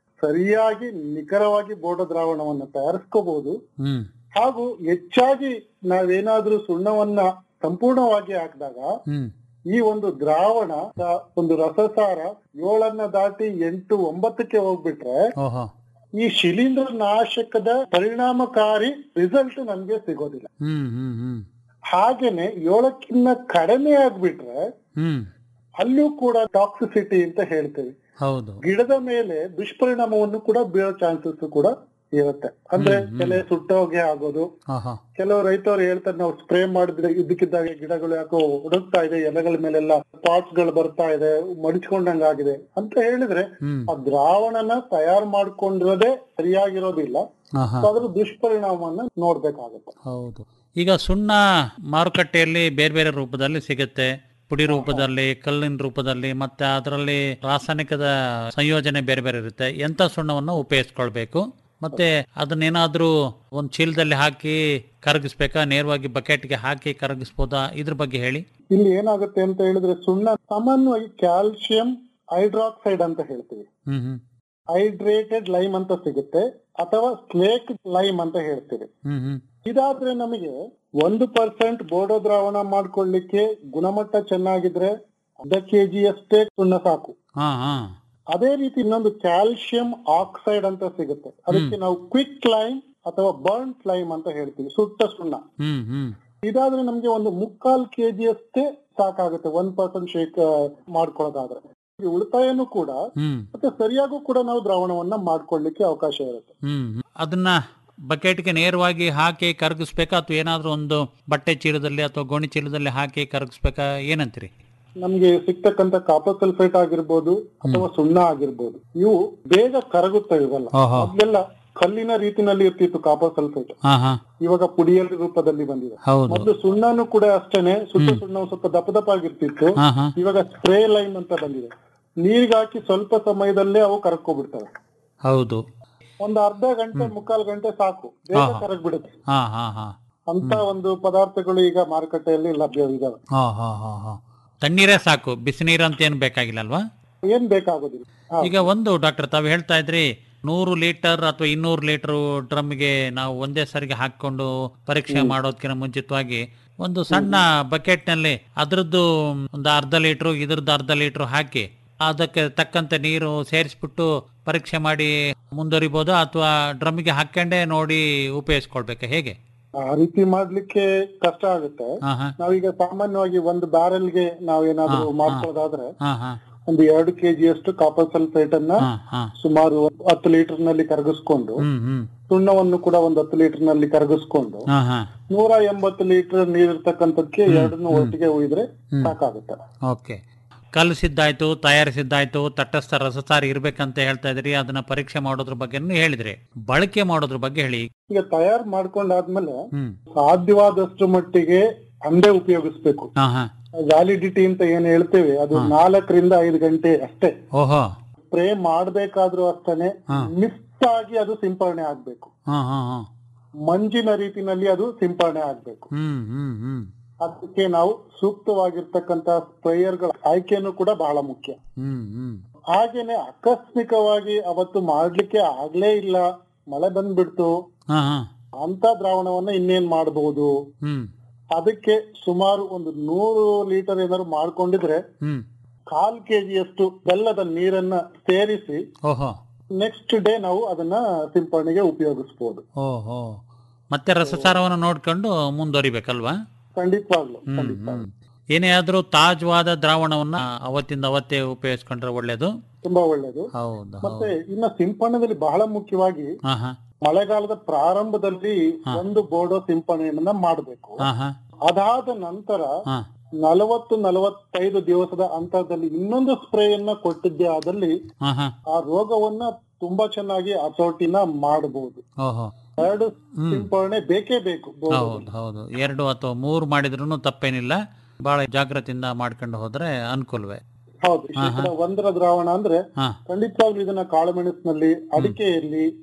ಸರಿಯಾಗಿ ನಿಖರವಾಗಿ ಬೋಡ ದ್ರಾವಣವನ್ನ ತಯಾರಿಸ್ಕೋಬಹುದು ಹ್ಮ್ ಹಾಗೂ ಹೆಚ್ಚಾಗಿ ನಾವೇನಾದ್ರೂ ಸುಣ್ಣವನ್ನ ಸಂಪೂರ್ಣವಾಗಿ ಹಾಕಿದಾಗ ಹ್ಮ್ ಈ ಒಂದು ದ್ರಾವಣ ಆ ಒಂದು ರಸಸಾರ ಏಳನ್ನ ದಾಟಿ ಎಂಟು ಒಂಬತ್ತಕ್ಕೆ ಹೋಗ್ಬಿಟ್ರೆ ಓಹೋ ಈ ಶಿಲೀಂಧ್ರ ನಾಶಕದ ಪರಿಣಾಮಕಾರಿ ರಿಸಲ್ಟ್ ನಮ್ಗೆ ಸಿಗೋದಿಲ್ಲ ಹ್ಮ್ ಹ್ಮ್ ಹ್ಮ್ ಹಾಗೇನೆ ಏಳಕ್ಕಿಂತ ಕಡಿಮೆ ಆಗ್ಬಿಟ್ರೆ ಹ್ಮ್ ಅಲ್ಲೂ ಕೂಡ ಟಾಕ್ಸಿಸಿಟಿ ಅಂತ ಹೇಳ್ತೇವೆ ಹೌದು ಗಿಡದ ಮೇಲೆ ದುಷ್ಪರಿಣಾಮವನ್ನು ಕೂಡ ಬೀಳೋ ಚಾನ್ಸಸ್ ಕೂಡ ಇರುತ್ತೆ ಅಂದ್ರೆ ಕೆಲೆ ಸುಟ್ಟೋಗೆ ಆಗೋದು ಆಹಾ ಕೆಲವು ರೈತರು ಹೇಳ್ತಾರೆ ನಾವು ಸ್ಪ್ರೇ ಮಾಡಿದ್ರೆ ಇದ್ದಕ್ಕಿದ್ದಾಗೆ ಗಿಡಗಳು ಯಾಕೋ ಹುಡುಕ್ತಾ ಇದೆ ಎಲೆಗಳ ಮೇಲೆಲ್ಲ ಸ್ಪಾಟ್ಸ್ ಗಳು ಬರ್ತಾ ಇದೆ ಮಡಿಚ್ಕೊಂಡಂಗ ಆಗಿದೆ ಅಂತ ಹೇಳಿದ್ರೆ ಹ್ಮ್ ಆ ದ್ರಾವಣನ ತಯಾರು ಮಾಡ್ಕೊಂಡಿರೋದೇ ಸರಿಯಾಗಿರೋದಿಲ್ಲ ಆಹಾ ಸೊ ಅದ್ರ ದುಷ್ಪರಿಣಾಮವನ್ನ ನೋಡ್ಬೇಕಾಗುತ್ತೆ ಹೌದು ಈಗ ಸುಣ್ಣ ಮಾರುಕಟ್ಟೆಯಲ್ಲಿ ಬೇರೆ ಬೇರೆ ರೂಪದಲ್ಲಿ ಸಿಗುತ್ತೆ ಪುಡಿ ರೂಪದಲ್ಲಿ ಕಲ್ಲಿನ ರೂಪದಲ್ಲಿ ಮತ್ತೆ ಅದರಲ್ಲಿ ರಾಸಾಯನಿಕದ ಸಂಯೋಜನೆ ಬೇರೆ ಬೇರೆ ಇರುತ್ತೆ ಎಂಥ ಸುಣ್ಣವನ್ನು ಉಪಯೋಗಿಸ್ಕೊಳ್ಬೇಕು ಮತ್ತೆ ಅದನ್ನೇನಾದ್ರೂ ಒಂದು ಚೀಲದಲ್ಲಿ ಹಾಕಿ ಕರಗಿಸ್ಬೇಕಾ ನೇರವಾಗಿ ಬಕೆಟ್ಗೆ ಹಾಕಿ ಕರಗಿಸ್ಬೋದಾ ಇದ್ರ ಬಗ್ಗೆ ಹೇಳಿ ಇಲ್ಲಿ ಏನಾಗುತ್ತೆ ಅಂತ ಹೇಳಿದ್ರೆ ಸುಣ್ಣ ಸಾಮಾನ್ಯವಾಗಿ ಕ್ಯಾಲ್ಸಿಯಂ ಹೈಡ್ರಾಕ್ಸೈಡ್ ಅಂತ ಹೇಳ್ತೀವಿ ಹ್ಮ್ ಹ್ಮ್ ಹೈಡ್ರೇಟೆಡ್ ಲೈಮ್ ಅಂತ ಸಿಗುತ್ತೆ ಅಥವಾ ಸ್ಲೇಕ್ ಲೈಮ್ ಅಂತ ಹೇಳ್ತೀವಿ ಹ್ಮ್ ಹ್ಮ್ ಇದಾದ್ರೆ ನಮಗೆ ಒಂದು ಪರ್ಸೆಂಟ್ ಬೋಡೋ ದ್ರಾವಣ ಮಾಡ್ಕೊಳ್ಳಿಕ್ಕೆ ಗುಣಮಟ್ಟ ಚೆನ್ನಾಗಿದ್ರೆ ಅರ್ಧ ಕೆಜಿ ಅಷ್ಟೇ ಸುಣ್ಣ ಸಾಕು ಹಾ ಹಾ ಅದೇ ರೀತಿ ಇನ್ನೊಂದು ಕ್ಯಾಲ್ಸಿಯಂ ಆಕ್ಸೈಡ್ ಅಂತ ಸಿಗುತ್ತೆ ಅದಕ್ಕೆ ನಾವು ಕ್ವಿಕ್ ಲೈಮ್ ಅಥವಾ ಬರ್ನ್ ಲೈಮ್ ಅಂತ ಹೇಳ್ತೀವಿ ಸುಟ್ಟ ಸುಣ್ಣ ಹ್ಮ್ ಹ್ಮ್ ಇದಾದ್ರೆ ನಮ್ಗೆ ಒಂದು ಮುಕ್ಕಾಲ್ ಕೆಜಿ ಅಷ್ಟೇ ಸಾಕಾಗುತ್ತೆ ಒನ್ ಪರ್ಸೆಂಟ್ ಶೇಕ್ ಮಾಡ್ಕೊಳ್ಳೋದಾದ್ರೆ ಈ ಉಳಿತಾಯನೂ ಕೂಡ ಹ್ಮ್ ಮತ್ತೆ ಸರಿಯಾಗೂ ಕೂಡ ನಾವು ದ್ರಾವಣವನ್ನ ಮಾಡ್ಕೊಳ್ಳಿಕ್ಕೆ ಅವಕಾಶ ಇರುತ್ತೆ ಹ್ಮ್ ಅದನ್ನ ಬಕೆಟ್ಗೆ ನೇರವಾಗಿ ಹಾಕಿ ಕರಗಿಸ್ಬೇಕಾ ಅಥವಾ ಏನಾದ್ರೂ ಒಂದು ಬಟ್ಟೆ ಚೀಲದಲ್ಲಿ ಅಥವಾ ಗೋಣಿ ಚೀಲದಲ್ಲಿ ಹಾಕಿ ಕರಗಿಸ್ಬೇಕಾ ಏನಂತೀರಿ ನಮ್ಗೆ ಸಿಗ್ತಕ್ಕಂತ ಕಾಪರ್ ಸಲ್ಫೇಟ್ ಆಗಿರ್ಬೋದು ಅಥವಾ ಸುಣ್ಣ ಆಗಿರ್ಬೋದು ಇವು ಬೇಗ ಕರಗುತ್ತವೆ ಇವೆಲ್ಲ ಓಹೋ. ಮೊದ್ಲೆಲ್ಲ ಕಲ್ಲಿನ ರೀತಿನಲ್ಲಿ ಇರ್ತಿತ್ತು ಕಾಪರ್ ಸಲ್ಫೇಟ್ ಹಾ ಹಾ ಇವಾಗ ಪುಡಿಯಲ್ಲಿ ರೂಪದಲ್ಲಿ ಬಂದಿದೆ ಹೌದು ಮೊದ್ಲು ಸುಣ್ಣನು ಕೂಡ ಅಷ್ಟೇನೆ ಸುಟ್ಟ ಸುಣ್ಣ ಸ್ವಲ್ಪ ದಪ್ಪ ದಪ್ಪ ಆಗಿರ್ತಿತ್ತು ಹಾ ಹಾ ಇವಾಗ ಸ್ಪ್ರೇ ಲೈಮ್ ಅಂತ ಬಂದಿದೆ ನೀರಿಗೆ ಹಾಕಿ ಸ್ವಲ್ಪ ಸಮಯದಲ್ಲೇ ಅವು ಕರಗ್ಕೊಬಿಡ್ತವೆ ಹೌದು ಒಂದು ಅರ್ಧ ಗಂಟೆ ಮುಕ್ಕಾಲು ಗಂಟೆ ಸಾಕು ಬೇಗ ಆಹಾ. ಕರಗ್ಬಿಡುತ್ತೆ ಹಾ ಹಾ ಹಾ ಅಂತ ಒಂದು ಪದಾರ್ಥಗಳು ಈಗ ಮಾರುಕಟ್ಟೆಯಲ್ಲಿ ಲಭ್ಯವಿದಾವೆ ಹಾ ಹಾ ಹಾ ಹಾ ತಣ್ಣೀರೇ ಸಾಕು ಬಿಸಿ ನೀರು ಅಂತ ಏನು ಬೇಕಾಗಿಲ್ಲ ಅಲ್ವಾ ಏನ್ ಬೇಕಾಗೋದಿಲ್ಲ ಹಾ. ಈಗ ಒಂದು ಡಾಕ್ಟರ್ ತಾವು ಹೇಳ್ತಾ ಇದ್ರಿ ನೂರು ಲೀಟರ್ ಅಥವಾ ಇನ್ನೂರು ಲೀಟರ್ ಡ್ರಮ್ಗೆ ನಾವು ಒಂದೇ ಸರಿಗೆ ಹಾಕೊಂಡು ಪರೀಕ್ಷೆ ಮಾಡೋದಕ್ಕಿಂತ ಮುಂಚಿತವಾಗಿ ಒಂದು ಸಣ್ಣ ಬಕೆಟ್ ನಲ್ಲಿ ಅದ್ರದ್ದು ಒಂದು ಅರ್ಧ ಲೀಟ್ರು ಇದ್ರದ್ದು ಅರ್ಧ ಲೀಟ್ರು ಹಾಕಿ ಅದಕ್ಕೆ ತಕ್ಕಂತೆ ನೀರು ಸೇರಿಸ್ಬಿಟ್ಟು ಪರೀಕ್ಷೆ ಮಾಡಿ ಮುಂದುವರಿಬೋದಾ ಅಥವಾ ಡ್ರಮ್ಗೆ ಹಾಕೊಂಡೇ ನೋಡಿ ಉಪಯೋಗಿಸ್ಕೊಳ್ಬೇಕಾ ಹೇಗೆ ಆ ರೀತಿ ಮಾಡ್ಲಿಕ್ಕೆ ಕಷ್ಟ ಆಗುತ್ತೆ ಹಾ ಹಾ ನಾವೀಗ ಸಾಮಾನ್ಯವಾಗಿ ಒಂದು ಬ್ಯಾರೆಲ್ಗೆ ನಾವೇನಾದ್ರೂ ಹಾ, ಹಾ. ಮಾಡ್ಕೊಳ್ಳೋದಾದ್ರೆ ಹಾ ಹಾ ಒಂದು ಎರಡು ಕೆಜಿ ಅಷ್ಟು ಕಾಪರ್ ಸಲ್ಫೇಟ್ ಅನ್ನ ಹಾ ಹಾ ಸುಮಾರು ಹತ್ತು ಲೀಟರ್ ನಲ್ಲಿ ಕರಗಿಸ್ಕೊಂಡು ಹ್ಮ್ ಹ್ಮ್ ಸುಣ್ಣವನ್ನು ಕೂಡ ಒಂದು ಹತ್ತು ಲೀಟರ್ ನಲ್ಲಿ ಕರಗಿಸ್ಕೊಂಡು ಹಾ ಹಾ ನೂರ ಎಂಬತ್ತು ಲೀಟರ್ ನೀರಿರ್ತಕ್ಕಂಥದ್ಕೆ ಎರಡನ್ನು ಒಟ್ಟಿಗೆ ಉಯ್ದ್ರೆ ಸಾಕಾಗುತ್ತೆ ಓಕೆ ಕಲಿಸಿದ್ದಾಯ್ತು ತಯಾರಿಸಿದ್ದಾಯ್ತು ತಟಸ್ಥ ರಸಸಾರ ಇರ್ಬೇಕಂತ ಹೇಳ್ತಾ ಇದ್ರಿ ಅದನ್ನ ಪರೀಕ್ಷೆ ಮಾಡೋದ್ರ ಬಗ್ಗೆ ಹೇಳಿದ್ರಿ ಬಳಕೆ ಮಾಡೋದ್ರ ಬಗ್ಗೆ ಹೇಳಿ ಈಗ ತಯಾರು ಮಾಡ್ಕೊಂಡಾದ್ಮೇಲೆ ಹ್ಮ್ ಸಾಧ್ಯವಾದಷ್ಟು ಮಟ್ಟಿಗೆ ಅಂದೇ ಉಪಯೋಗಿಸ್ಬೇಕು ಹಾ ಹಾ ವ್ಯಾಲಿಡಿಟಿ ಅಂತ ಏನ್ ಹೇಳ್ತೇವೆ ಅದು ನಾಲ್ಕರಿಂದ ಐದು ಗಂಟೆ ಅಷ್ಟೇ ಓಹೋ ಸ್ಪ್ರೇ ಮಾಡ್ಬೇಕಾದ್ರೂ ಅಷ್ಟೇನೆ ಹಾ. ಮಿಸ್ ಆಗಿ ಅದು ಸಿಂಪರಣೆ ಆಗ್ಬೇಕು ಹಾ ಹಾ ಹಾ ಮಂಜಿನ ರೀತಿನಲ್ಲಿ ಅದು ಸಿಂಪರಣೆ ಆಗ್ಬೇಕು ಹ್ಮ್ ಹ್ಮ್ ಹ್ಮ್ ಅದಕ್ಕೆ ನಾವು ಸೂಕ್ತವಾಗಿರ್ತಕ್ಕಂತ ಸ್ಪ್ರೇಯರ್ಗಳ ಆಯ್ಕೆನೂ ಕೂಡ ಬಹಳ ಮುಖ್ಯ ಹ್ಮ್ ಹ್ಮ್ ಹಾಗೇನೆ ಆಕಸ್ಮಿಕವಾಗಿ ಅವತ್ತು ಮಾಡ್ಲಿಕ್ಕೆ ಆಗ್ಲೇ ಇಲ್ಲ ಮಳೆ ಬಂದ್ಬಿಡ್ತು ಹಾ ಹಾ ಅಂತ ದ್ರಾವಣವನ್ನ ಇನ್ನೇನ್ ಮಾಡಬಹುದು ಹ್ಮ್ ಅದಕ್ಕೆ ಸುಮಾರು ಒಂದು ನೂರು ಲೀಟರ್ ಏನಾದ್ರು ಮಾಡ್ಕೊಂಡಿದ್ರೆ ಹ್ಮ್ ಕಾಲ್ ಕೆಜಿಯಷ್ಟು ಬೆಲ್ಲದ ನೀರನ್ನ ಸೇರಿಸಿ ಓಹೋ ನೆಕ್ಸ್ಟ್ ಡೇ ನಾವು ಅದನ್ನ ಸಿಂಪರಣೆಗೆ ಉಪಯೋಗಿಸಬಹುದು ಓಹೋ ಮತ್ತೆ ರಸಸಾರವನ್ನು ನೋಡ್ಕೊಂಡು ಮುಂದುವರಿಬೇಕಲ್ವಾ ಖಂಡಿತವಾಗ್ಲು ಹ್ಮ್ ಖಂಡಿತ ಹ್ಮ್ ಏನೇ ಆದ್ರೂ ತಾಜ್ವಾದ ದ್ರಾವಣವನ್ನ ಅವತ್ತಿಂದ ಅವತ್ತೇ ಉಪಯೋಗಿಸ್ಕೊಂಡ್ರೆ ಒಳ್ಳೇದು ತುಂಬಾ ಒಳ್ಳೇದು ಹೌದು ಮತ್ತೆ ಇನ್ನ ಸಿಂಪರಣೆಯಲ್ಲಿ ಬಹಳ ಮುಖ್ಯವಾಗಿ ಹಾ ಹಾ ಮಳೆಗಾಲದ ಪ್ರಾರಂಭದಲ್ಲಿ ಒಂದು ಬೋರ್ಡೋ ಸಿಂಪರಣೆಯನ್ನ ಮಾಡಬೇಕು ಹಾ ಹಾ ಅದಾದ ನಂತರ ಹಾ ನಲವತ್ತು ನಲವತ್ತೈದು ದಿವಸದ ಅಂತರದಲ್ಲಿ ಇನ್ನೊಂದು ಸ್ಪ್ರೇಯನ್ನ ಕೊಟ್ಟಿದ್ದೆ ಆದಲ್ಲಿ ಹಾ ಹಾ ಆ ರೋಗವನ್ನ ತುಂಬಾ ಚೆನ್ನಾಗಿ ಹತೋಟಿನ ಮಾಡಬಹುದು ಓಹೋ ಎರಡು ಸಿಂಪರಣೆ ಬೇಕೇ ಬೇಕು ಹೌದು ಹೌದು ಎರಡು ಅಥವಾ ಮೂರು ಮಾಡಿದ್ರು ತಪ್ಪೇನಿಲ್ಲ ಬಹಳ ಜಾಗ್ರತೆಯಿಂದ ಮಾಡ್ಕೊಂಡು ಹೋದ್ರೆ ಅನುಕೂಲವೇ ಹೌದು ಶೇಕಡ ಒಂದರ ದ್ರಾವಣ ಅಂದ್ರೆ ಹಾ ಖಂಡಿತವಾಗ್ಲೂ ಇದನ್ನ ಕಾಳುಮೆಣಸಿನಲ್ಲಿ ಅಡಿಕೆಯಲ್ಲಿ ಹ್ಮ್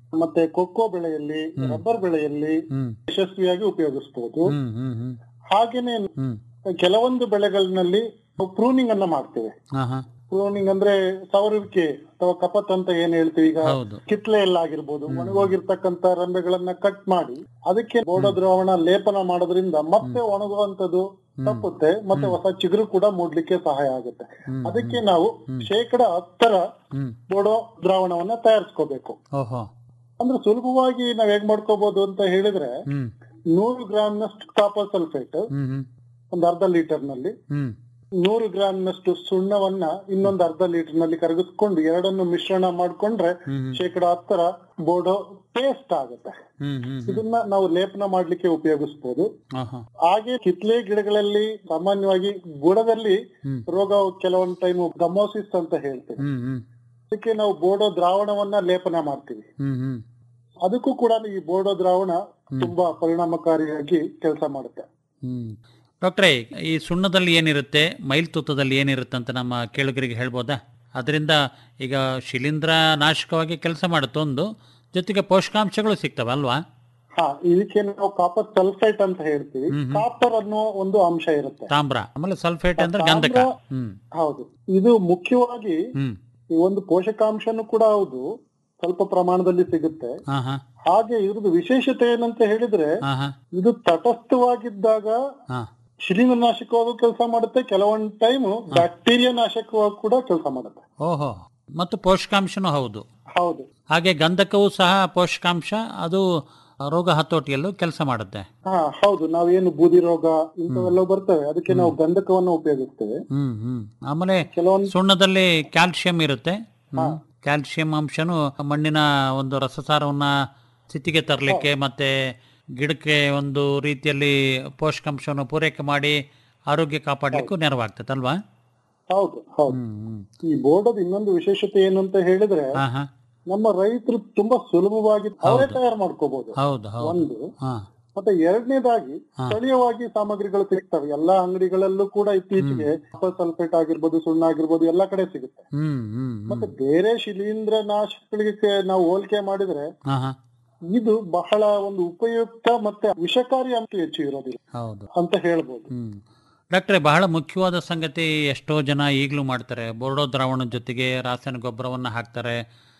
ಮತ್ತೆ ಕೊಕ್ಕೋ ಬೆಳೆಯಲ್ಲಿ ರಬ್ಬರ್ ಬೆಳೆಯಲ್ಲಿ ಹ್ಮ್ ಯಶಸ್ವಿಯಾಗಿ ಉಪಯೋಗಿಸಬಹುದು ಹ್ಮ್ ಹ್ಮ್ ಹ್ಮ್ ಹಾಗೇನೆ ಹ್ಮ್ ಕೆಲವೊಂದು ಬೆಳೆಗಳಲ್ಲಿ ಪ್ರೂನಿಂಗ್ ಅನ್ನ ಮಾಡ್ತೇವೆ ಹಾ ಹಾ ಪ್ರೂನಿಂಗ್ ಅಂದ್ರೆ ಸವರುವಿಕೆ ಅಥವಾ ಕಪತ್ ಅಂತ ಏನ್ ಹೇಳ್ತೀವಿ ಈಗ ಹೌದು ಕಿತ್ಲೆ ಎಲ್ಲ ಆಗಿರ್ಬೋದು ಒಣಗೋಗಿರ್ತಕ್ಕಂತ ರೆಂಬೆಗಳನ್ನ ಕಟ್ ಮಾಡಿ ಅದಕ್ಕೆ ಬೋಡೋ ದ್ರಾವಣ ಲೇಪನ ಮಾಡೋದ್ರಿಂದ ಮತ್ತೆ ಒಣಗುವಂತದ್ದು ತಪ್ಪುತ್ತೆ ಮತ್ತೆ ಹೊಸ ಚಿಗುರು ಕೂಡ ಮೂಡ್ಲಿಕ್ಕೆ ಸಹಾಯ ಆಗುತ್ತೆ ಹ್ಮ್, ಅದಕ್ಕೆ ನಾವು ಶೇಕಡ ಹತ್ತರ ಹ್ಮ್ ಬೋಡೋ ದ್ರಾವಣವನ್ನ ತಯಾರಿಸ್ಕೋಬೇಕು ಓಹೋ ಅಂದ್ರೆ ಸುಲಭವಾಗಿ ನಾವ್ ಹೇಗ್ ಮಾಡ್ಕೋಬಹುದು ಅಂತ ಹೇಳಿದ್ರೆ ಹ್ಮ್ ನೂರು ಗ್ರಾಮ್ನಷ್ಟು ಕಾಪರ್ ಸಲ್ಫೇಟ್ ಹ್ಮ್ ಹ್ಮ್ ಒಂದು ಅರ್ಧ ಲೀಟರ್ ನಲ್ಲಿ ಹ್ಮ್ ನೂರು ಗ್ರಾಮ್ನಷ್ಟು ಸುಣ್ಣವನ್ನ ಇನ್ನೊಂದು ಅರ್ಧ ಲೀಟರ್ ನಲ್ಲಿ ಕರಗಿಸ್ಕೊಂಡು ಎರಡನ್ನು ಮಿಶ್ರಣ ಮಾಡ್ಕೊಂಡ್ರೆ ಹ್ಮ್ ಶೇಕಡ ಹತ್ತರ ಬೋಡೋ ಪೇಸ್ಟ್ ಆಗುತ್ತೆ ಹ್ಮ್ ಹ್ಮ್ ಹ್ಮ್ ಇದನ್ನ ನಾವು ಲೇಪನ ಮಾಡ್ಲಿಕ್ಕೆ ಉಪಯೋಗಿಸಬಹುದು ಆಹಾ ಹಾಗೆ ಕಿತ್ಲೆ ಗಿಡಗಳಲ್ಲಿ ಸಾಮಾನ್ಯವಾಗಿ ಬುಡದಲ್ಲಿ ಹ್ಮ್. ರೋಗ ಕೆಲವೊಂದು ಟೈಮ್ ಗಮೋಸಿಸ್ ಅಂತ ಹೇಳ್ತೀವಿ ಹ್ಮ್ ಹ್ಮ್ ಅದಕ್ಕೆ ನಾವು ಬೋಡೋ ದ್ರಾವಣವನ್ನ ಲೇಪನ ಮಾಡ್ತೀವಿ ಹ್ಮ್ ಹ್ಮ್ ಅದಕ್ಕೂ ಕೂಡ ಈ ಬೋಡೋ ದ್ರಾವಣ ತುಂಬಾ ಪರಿಣಾಮಕಾರಿಯಾಗಿ ಕೆಲಸ ಮಾಡುತ್ತೆ ಹ್ಮ್ ಡಾಕ್ಟ್ರೇ ಈ ಸುಣ್ಣದಲ್ಲಿ ಏನಿರುತ್ತೆ ಮೈಲ್ತುತ್ತದಲ್ಲಿ ಏನಿರುತ್ತೆ ಅಂತ ನಮ್ಮ ಕೇಳುಗರಿಗೆ ಹೇಳ್ಬೋದಾ ಅದರಿಂದ ಈಗ ಶಿಲೀಂಧ್ರ ನಾಶಕವಾಗಿ ಕೆಲಸ ಮಾಡುತ್ತೆ ಒಂದು ಜೊತೆಗೆ ಪೋಷಕಾಂಶಗಳು ಸಿಗ್ತವೆ ಅಲ್ವಾ ಹಾ ಇದಕ್ಕೆ ನಾವು ಕಾಪರ್ ಸಲ್ಫೇಟ್ ಅಂತ ಹೇಳ್ತೀವಿ ಕಾಪರ್ ಅನ್ನೋ ಒಂದು ಅಂಶ ಇರುತ್ತೆ ತಾಮ್ರ ಆಮೇಲೆ ಸಲ್ಫೇಟ್ ಅಂದ್ರೆ ಗಂಧಕ ತಾಮ್ರ- ಹ್ಮ್ ಹೌದು ಇದು ಮುಖ್ಯವಾಗಿ ಹ್ಮ್ ಈ ಒಂದು ಪೋಷಕಾಂಶನೂ ಕೂಡ ಹೌದು ಸ್ವಲ್ಪ ಪ್ರಮಾಣದಲ್ಲಿ ಸಿಗುತ್ತೆ ಹಾ ಹಾ ಹಾಗೆ ಇದ್ರದ್ದು ವಿಶೇಷತೆ ಏನಂತ ಹೇಳಿದ್ರೆ ಹಾ ಹಾ ಇದು ತಟಸ್ಥವಾಗಿದ್ದಾಗ ಹಾ ಶಿಲೀಂಧ್ರ ನಾಶಕವಾಗೂ ಕೆಲಸ ಮಾಡುತ್ತೆ ಕೆಲವೊಂದು ಟೈಮ್ ಬ್ಯಾಕ್ಟೀರಿಯಾ ನಾಶಕವಾಗಿ ಕೂಡ ಕೆಲಸ ಮಾಡುತ್ತೆ ಓಹೋ ಮತ್ತು ಪೋಷಕಾಂಶನೂ ಹೌದು ಹೌದು ಹಾಗೆ ಗಂಧಕವೂ ಸಹ ಪೋಷಕಾಂಶ ಅದು ರೋಗ ಹತೋಟಿಯಲ್ಲೂ ಕೆಲಸ ಮಾಡುತ್ತೆ ಹಾ ಹೌದು ನಾವೇನು ಬೂದಿ ರೋಗ ಇಂಥವೆಲ್ಲ ಬರ್ತವೆ ಅದಕ್ಕೆ ನಾವು ಗಂಧಕವನ್ನು ಉಪಯೋಗಿಸ್ತೇವೆ ಹ್ಮ್ ಹ್ಮ್ ಆಮೇಲೆ ಕೆಲವೊಂದು ಸುಣ್ಣದಲ್ಲಿ ಕ್ಯಾಲ್ಸಿಯಂ ಇರುತ್ತೆ ಹ್ಮ್. ಕ್ಯಾಲ್ಸಿಯಂ ಅಂಶನು ಮಣ್ಣಿನ ಒಂದು ರಸಸಾರವನ್ನ ಸ್ಥಿತಿಗೆ ತರಲಿಕ್ಕೆ ಮತ್ತೆ ಗಿಡಕ್ಕೆ ಒಂದು ರೀತಿಯಲ್ಲಿ ಪೋಷಕಾಂಶವನ್ನು ಪೂರೈಕೆ ಮಾಡಿ ಆರೋಗ್ಯ ಕಾಪಾಡಲಿಕ್ಕೂ ನೆರವಾಗ್ತದೆ ಅಲ್ವಾ ಹೌದು ಹೌದು ಹ್ಮ್ ಹ್ಮ್ ಈ ಬೋರ್ಡದ ಇನ್ನೊಂದು ವಿಶೇಷತೆ ಏನು ಅಂತ ಹೇಳಿದ್ರೆ ಹಾ ಹಾ ನಮ್ಮ ರೈತರು ತುಂಬಾ ಸುಲಭವಾಗಿ ಅವರೇ ತಯಾರು ಮಾಡ್ಕೋಬಹುದು ಹೌದು ಹೌದು ಒಂದು ಹಾ ಮತ್ತೆ ಎರಡನೇದಾಗಿ ಸ್ಥಳೀಯವಾಗಿ ಸಾಮಗ್ರಿಗಳು ಸಿಗ್ತವೆ ಎಲ್ಲಾ ಅಂಗಡಿಗಳಲ್ಲೂ ಕೂಡ ಇತ್ತೀಚೆಗೆ ಸಲ್ಫೇಟ್ ಆಗಿರ್ಬೋದು ಸುಣ್ಣ ಆಗಿರ್ಬೋದು ಎಲ್ಲಾ ಕಡೆ ಸಿಗುತ್ತೆ ಹ್ಮ್ ಹ್ಮ್ ಹ್ಮ್ ಮತ್ತೆ ಬೇರೆ ಶಿಲೀಂಧ್ರ ನಾಶಕಗಳಿಗೆ ನಾವು ಹೋಲಿಕೆ ಮಾಡಿದ್ರೆ ಹಾ ಹಾ ಇದು ಬಹಳ ಒಂದು ಉಪಯುಕ್ತ ಮತ್ತೆ ವಿಷಕಾರಿ ಅಂತ ಹೆಚ್ಚು ಇರೋದಿಲ್ಲ ಹೌದು ಅಂತ ಹೇಳ್ಬೋದು ಹ್ಮ್ ಡಾಕ್ಟ್ರೆ ಬಹಳ ಮುಖ್ಯವಾದ ಸಂಗತಿ ಎಷ್ಟೋ ಜನ ಈಗಲೂ ಮಾಡ್ತಾರೆ ಬೋರ್ಡೋ ದ್ರಾವಣದ ಜೊತೆಗೆ ರಾಸಾಯನಿಕ ಗೊಬ್ಬರವನ್ನು ಹಾಕ್ತಾರೆ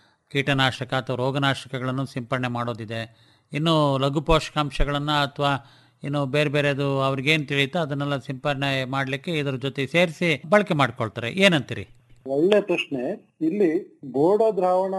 ಕೀಟನಾಶಕ ಅಥವಾ ರೋಗನಾಶಕಗಳನ್ನು ಸಿಂಪಡಣೆ ಮಾಡೋದಿದೆ ಇನ್ನು ಲಘು ಪೋಷಕಾಂಶಗಳನ್ನು ಅಥವಾ ಇನ್ನು ಬೇರೆ ಬೇರೆದು ಅವ್ರಿಗೇನು ತಿಳಿಯುತ್ತೋ ಅದನ್ನೆಲ್ಲ ಸಿಂಪಡಣೆ ಮಾಡಲಿಕ್ಕೆ ಇದ್ರ ಜೊತೆ ಸೇರಿಸಿ ಬಳಕೆ ಮಾಡ್ಕೊಳ್ತಾರೆ ಏನಂತೀರಿ ಒಳ್ಳೆ ಪ್ರಶ್ನೆ ಇಲ್ಲಿ ಬೋರ್ಡೋ ದ್ರಾವಣ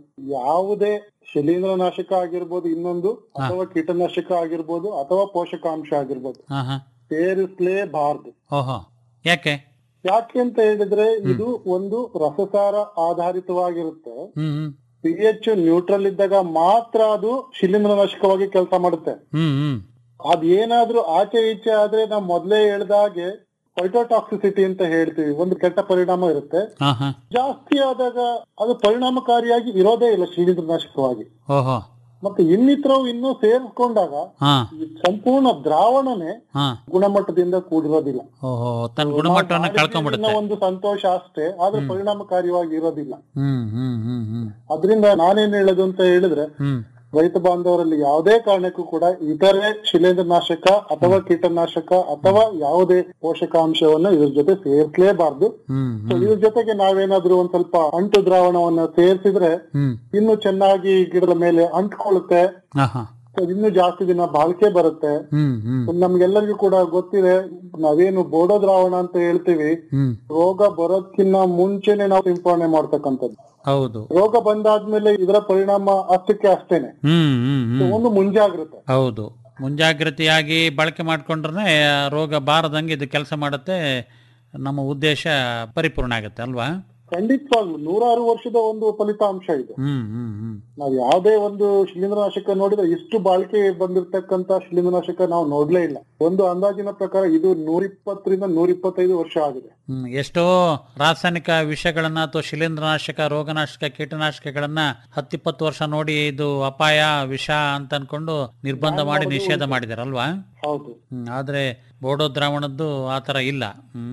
ಯಾವುದೇ ಶಿಲೀಂಧ್ರ ನಾಶಕ ಆಗಿರ್ಬೋದು ಇನ್ನೊಂದು ಅಥವಾ ಕೀಟನಾಶಕ ಆಗಿರ್ಬೋದು ಅಥವಾ ಪೋಷಕಾಂಶ ಆಗಿರ್ಬೋದು ಹಾಂ ಹಾಂ ಸೇರಿಸಲೇಬಾರದು ಓಹೋ ಯಾಕೆ ಯಾಕೆ ಅಂತ ಹೇಳಿದ್ರೆ ಇದು ಒಂದು ರಸಸಾರ ಆಧಾರಿತವಾಗಿರುತ್ತೆ ಹ್ಮ್ ಹ್ಮ್ ಪಿ ಎಚ್ ನ್ಯೂಟ್ರಲ್ ಇದ್ದಾಗ ಮಾತ್ರ ಅದು ಶಿಲೀಂಧ್ರನಾಶಕವಾಗಿ ಕೆಲಸ ಮಾಡುತ್ತೆ ಹ್ಮ್ ಹ್ಮ್ ಅದೇನಾದ್ರೂ ಆಚೆ ಈಚೆ ಆದ್ರೆ ನಾವು ಮೊದ್ಲೇ ಹೇಳ್ದಾಗೆ ಫೈಟೋಟಾಕ್ಸಿಸಿಟಿ ಅಂತ ಹೇಳ್ತೀವಿ ಒಂದು ಕೆಟ್ಟ ಪರಿಣಾಮ ಇರುತ್ತೆ ಹಾಂ ಹಾಂ ಜಾಸ್ತಿ ಆದಾಗ ಅದು ಪರಿಣಾಮಕಾರಿಯಾಗಿ ಇರೋದೇ ಇಲ್ಲ ಶಿಲೀಂಧ್ರನಾಶಕವಾಗಿ ಓಹೋ ಮತ್ತೆ ಇನ್ನಿತರವು ಇನ್ನೂ ಸೇರಿಸ್ಕೊಂಡಾಗ ಹಾಂ ಈ ಸಂಪೂರ್ಣ ದ್ರಾವಣನೆ ಹಾಂ ಗುಣಮಟ್ಟದಿಂದ ಕೂಡಿರೋದಿಲ್ಲ ಓಹೋ ತನ್ನ ಗುಣಮಟ್ಟವನ್ನು ಮಾಡಿದ್ದೀವಿ ಕಳ್ಕೊಂಡ್ಬಿಡುತ್ತೆ ಅನ್ನೋ ಒಂದು ಸಂತೋಷ ಅಷ್ಟೇ ಆದ್ರೆ ಪರಿಣಾಮಕಾರಿಯಾಗಿ ಇರೋದಿಲ್ಲ ಹ್ಮ್ ಹ್ಮ್ ಹ್ಮ್ ಹ್ಮ್ ಅದರಿಂದ ನಾನೇನ್ ಹೇಳೋದು ಅಂತ ಹೇಳಿದ್ರೆ ಹ್ಮ್ ರೈತ ಬಾಂಧವರಲ್ಲಿ ಯಾವುದೇ ಕಾರಣಕ್ಕೂ ಕೂಡ ಇತರೆ ಶಿಲೇಂದ್ರ ನಾಶಕ ಅಥವಾ ಕೀಟನಾಶಕ ಅಥವಾ ಯಾವುದೇ ಪೋಷಕಾಂಶವನ್ನ ಇದ್ರ ಜೊತೆ ಸೇರ್ಸ್ಲೇಬಾರ್ದು ಹ್ಮ್ ಸೊ ಇದ್ರ ಜೊತೆಗೆ ನಾವೇನಾದ್ರೂ ಒಂದ್ ಸ್ವಲ್ಪ ಅಂಟು ದ್ರಾವಣವನ್ನ ಸೇರಿಸಿದ್ರೆ ಹ್ಮ್ ಇನ್ನು ಚೆನ್ನಾಗಿ ಗಿಡದ ಮೇಲೆ ಅಂಟ್ಕೊಳ್ಳುತ್ತೆ ಹಾ ಹಾ ಸೊ ಇನ್ನು ಜಾಸ್ತಿ ದಿನ ಬಾಳಿಕೆ ಬರುತ್ತೆ ಹ್ಮ್ ಹ್ಮ್ ನಮ್ಗೆಲ್ಲರಿಗೂ ಕೂಡ ಗೊತ್ತಿದೆ ನಾವೇನು ಬೋಡೋ ದ್ರಾವಣ ಅಂತ ಹೇಳ್ತೀವಿ ಹ್ಮ್ ರೋಗ ಬರೋದ್ಕಿನ್ನ ಮುಂಚೆನೆ ನಾವು ಸಿಂಪಡಣೆ ಮಾಡ್ತಕ್ಕಂಥದ್ದು ಹೌದು ರೋಗ ಬಂದಾದ್ಮೇಲೆ ಇದರ ಪರಿಣಾಮ ಅಷ್ಟಕ್ಕೆ ಅಷ್ಟೇನೆ ಹ್ಮ್ ಹ್ಮ್ ಹ್ಮ್ ಒಂದು ಮುಂಜಾಗ್ರತೆ ಹೌದು ಮುಂಜಾಗ್ರತೆಯಾಗಿ ಬಳಕೆ ಮಾಡ್ಕೊಂಡ್ರೆ ರೋಗ ಬಾರದಂಗೆ ಇದು ಕೆಲಸ ಮಾಡುತ್ತೆ ನಮ್ಮ ಉದ್ದೇಶ ಪರಿಪೂರ್ಣ ಆಗುತ್ತೆ ಅಲ್ವಾ ಖಂಡಿತವಾಗ್ಲು ನೂರಾರು ವರ್ಷದ ಒಂದು ಫಲಿತಾಂಶ ಇದು ಹ್ಮ್ ಹ್ಮ್ ಹ್ಮ್ ನಾವ್ ಯಾವುದೇ ಒಂದು ಶಿಲೀಂಧ್ರನಾಶಕ ನೋಡಿದ್ರೆ ಇಷ್ಟು ಬಾಳಿಕೆ ಬಂದಿರತಕ್ಕಂತ ಶಿಲೀಂಧ್ರನಾಶಕ ನಾವು ನೋಡ್ಲೇ ಇಲ್ಲ ಒಂದು ಅಂದಾಜಿನ ಪ್ರಕಾರ ಇದು ನೂರಿಪ್ಪತ್ತರಿಂದ ನೂರಿಪ್ಪತ್ತೈದು ವರ್ಷ ಆಗಿದೆ ಹ್ಮ್ ಎಷ್ಟೋ ರಾಸಾಯನಿಕ ವಿಷಗಳನ್ನ ಅಥವಾ ಶಿಲೀಂಧ್ರನಾಶಕ ರೋಗನಾಶಕ ಕೀಟನಾಶಕಗಳನ್ನ ಹತ್ತಿಪ್ಪತ್ತು ವರ್ಷ ನೋಡಿ ಇದು ಅಪಾಯ ವಿಷ ಅಂತ ಅನ್ಕೊಂಡು ನಿರ್ಬಂಧ ಮಾಡಿ ನಿಷೇಧ ಮಾಡಿದಾರಲ್ವಾ ಹೌದು ಹ್ಮ್ ಆದ್ರೆ ಬೋಡೋ ದ್ರಾವಣದ್ದು ಆ ಥರ ಇಲ್ಲ ಹ್ಮ್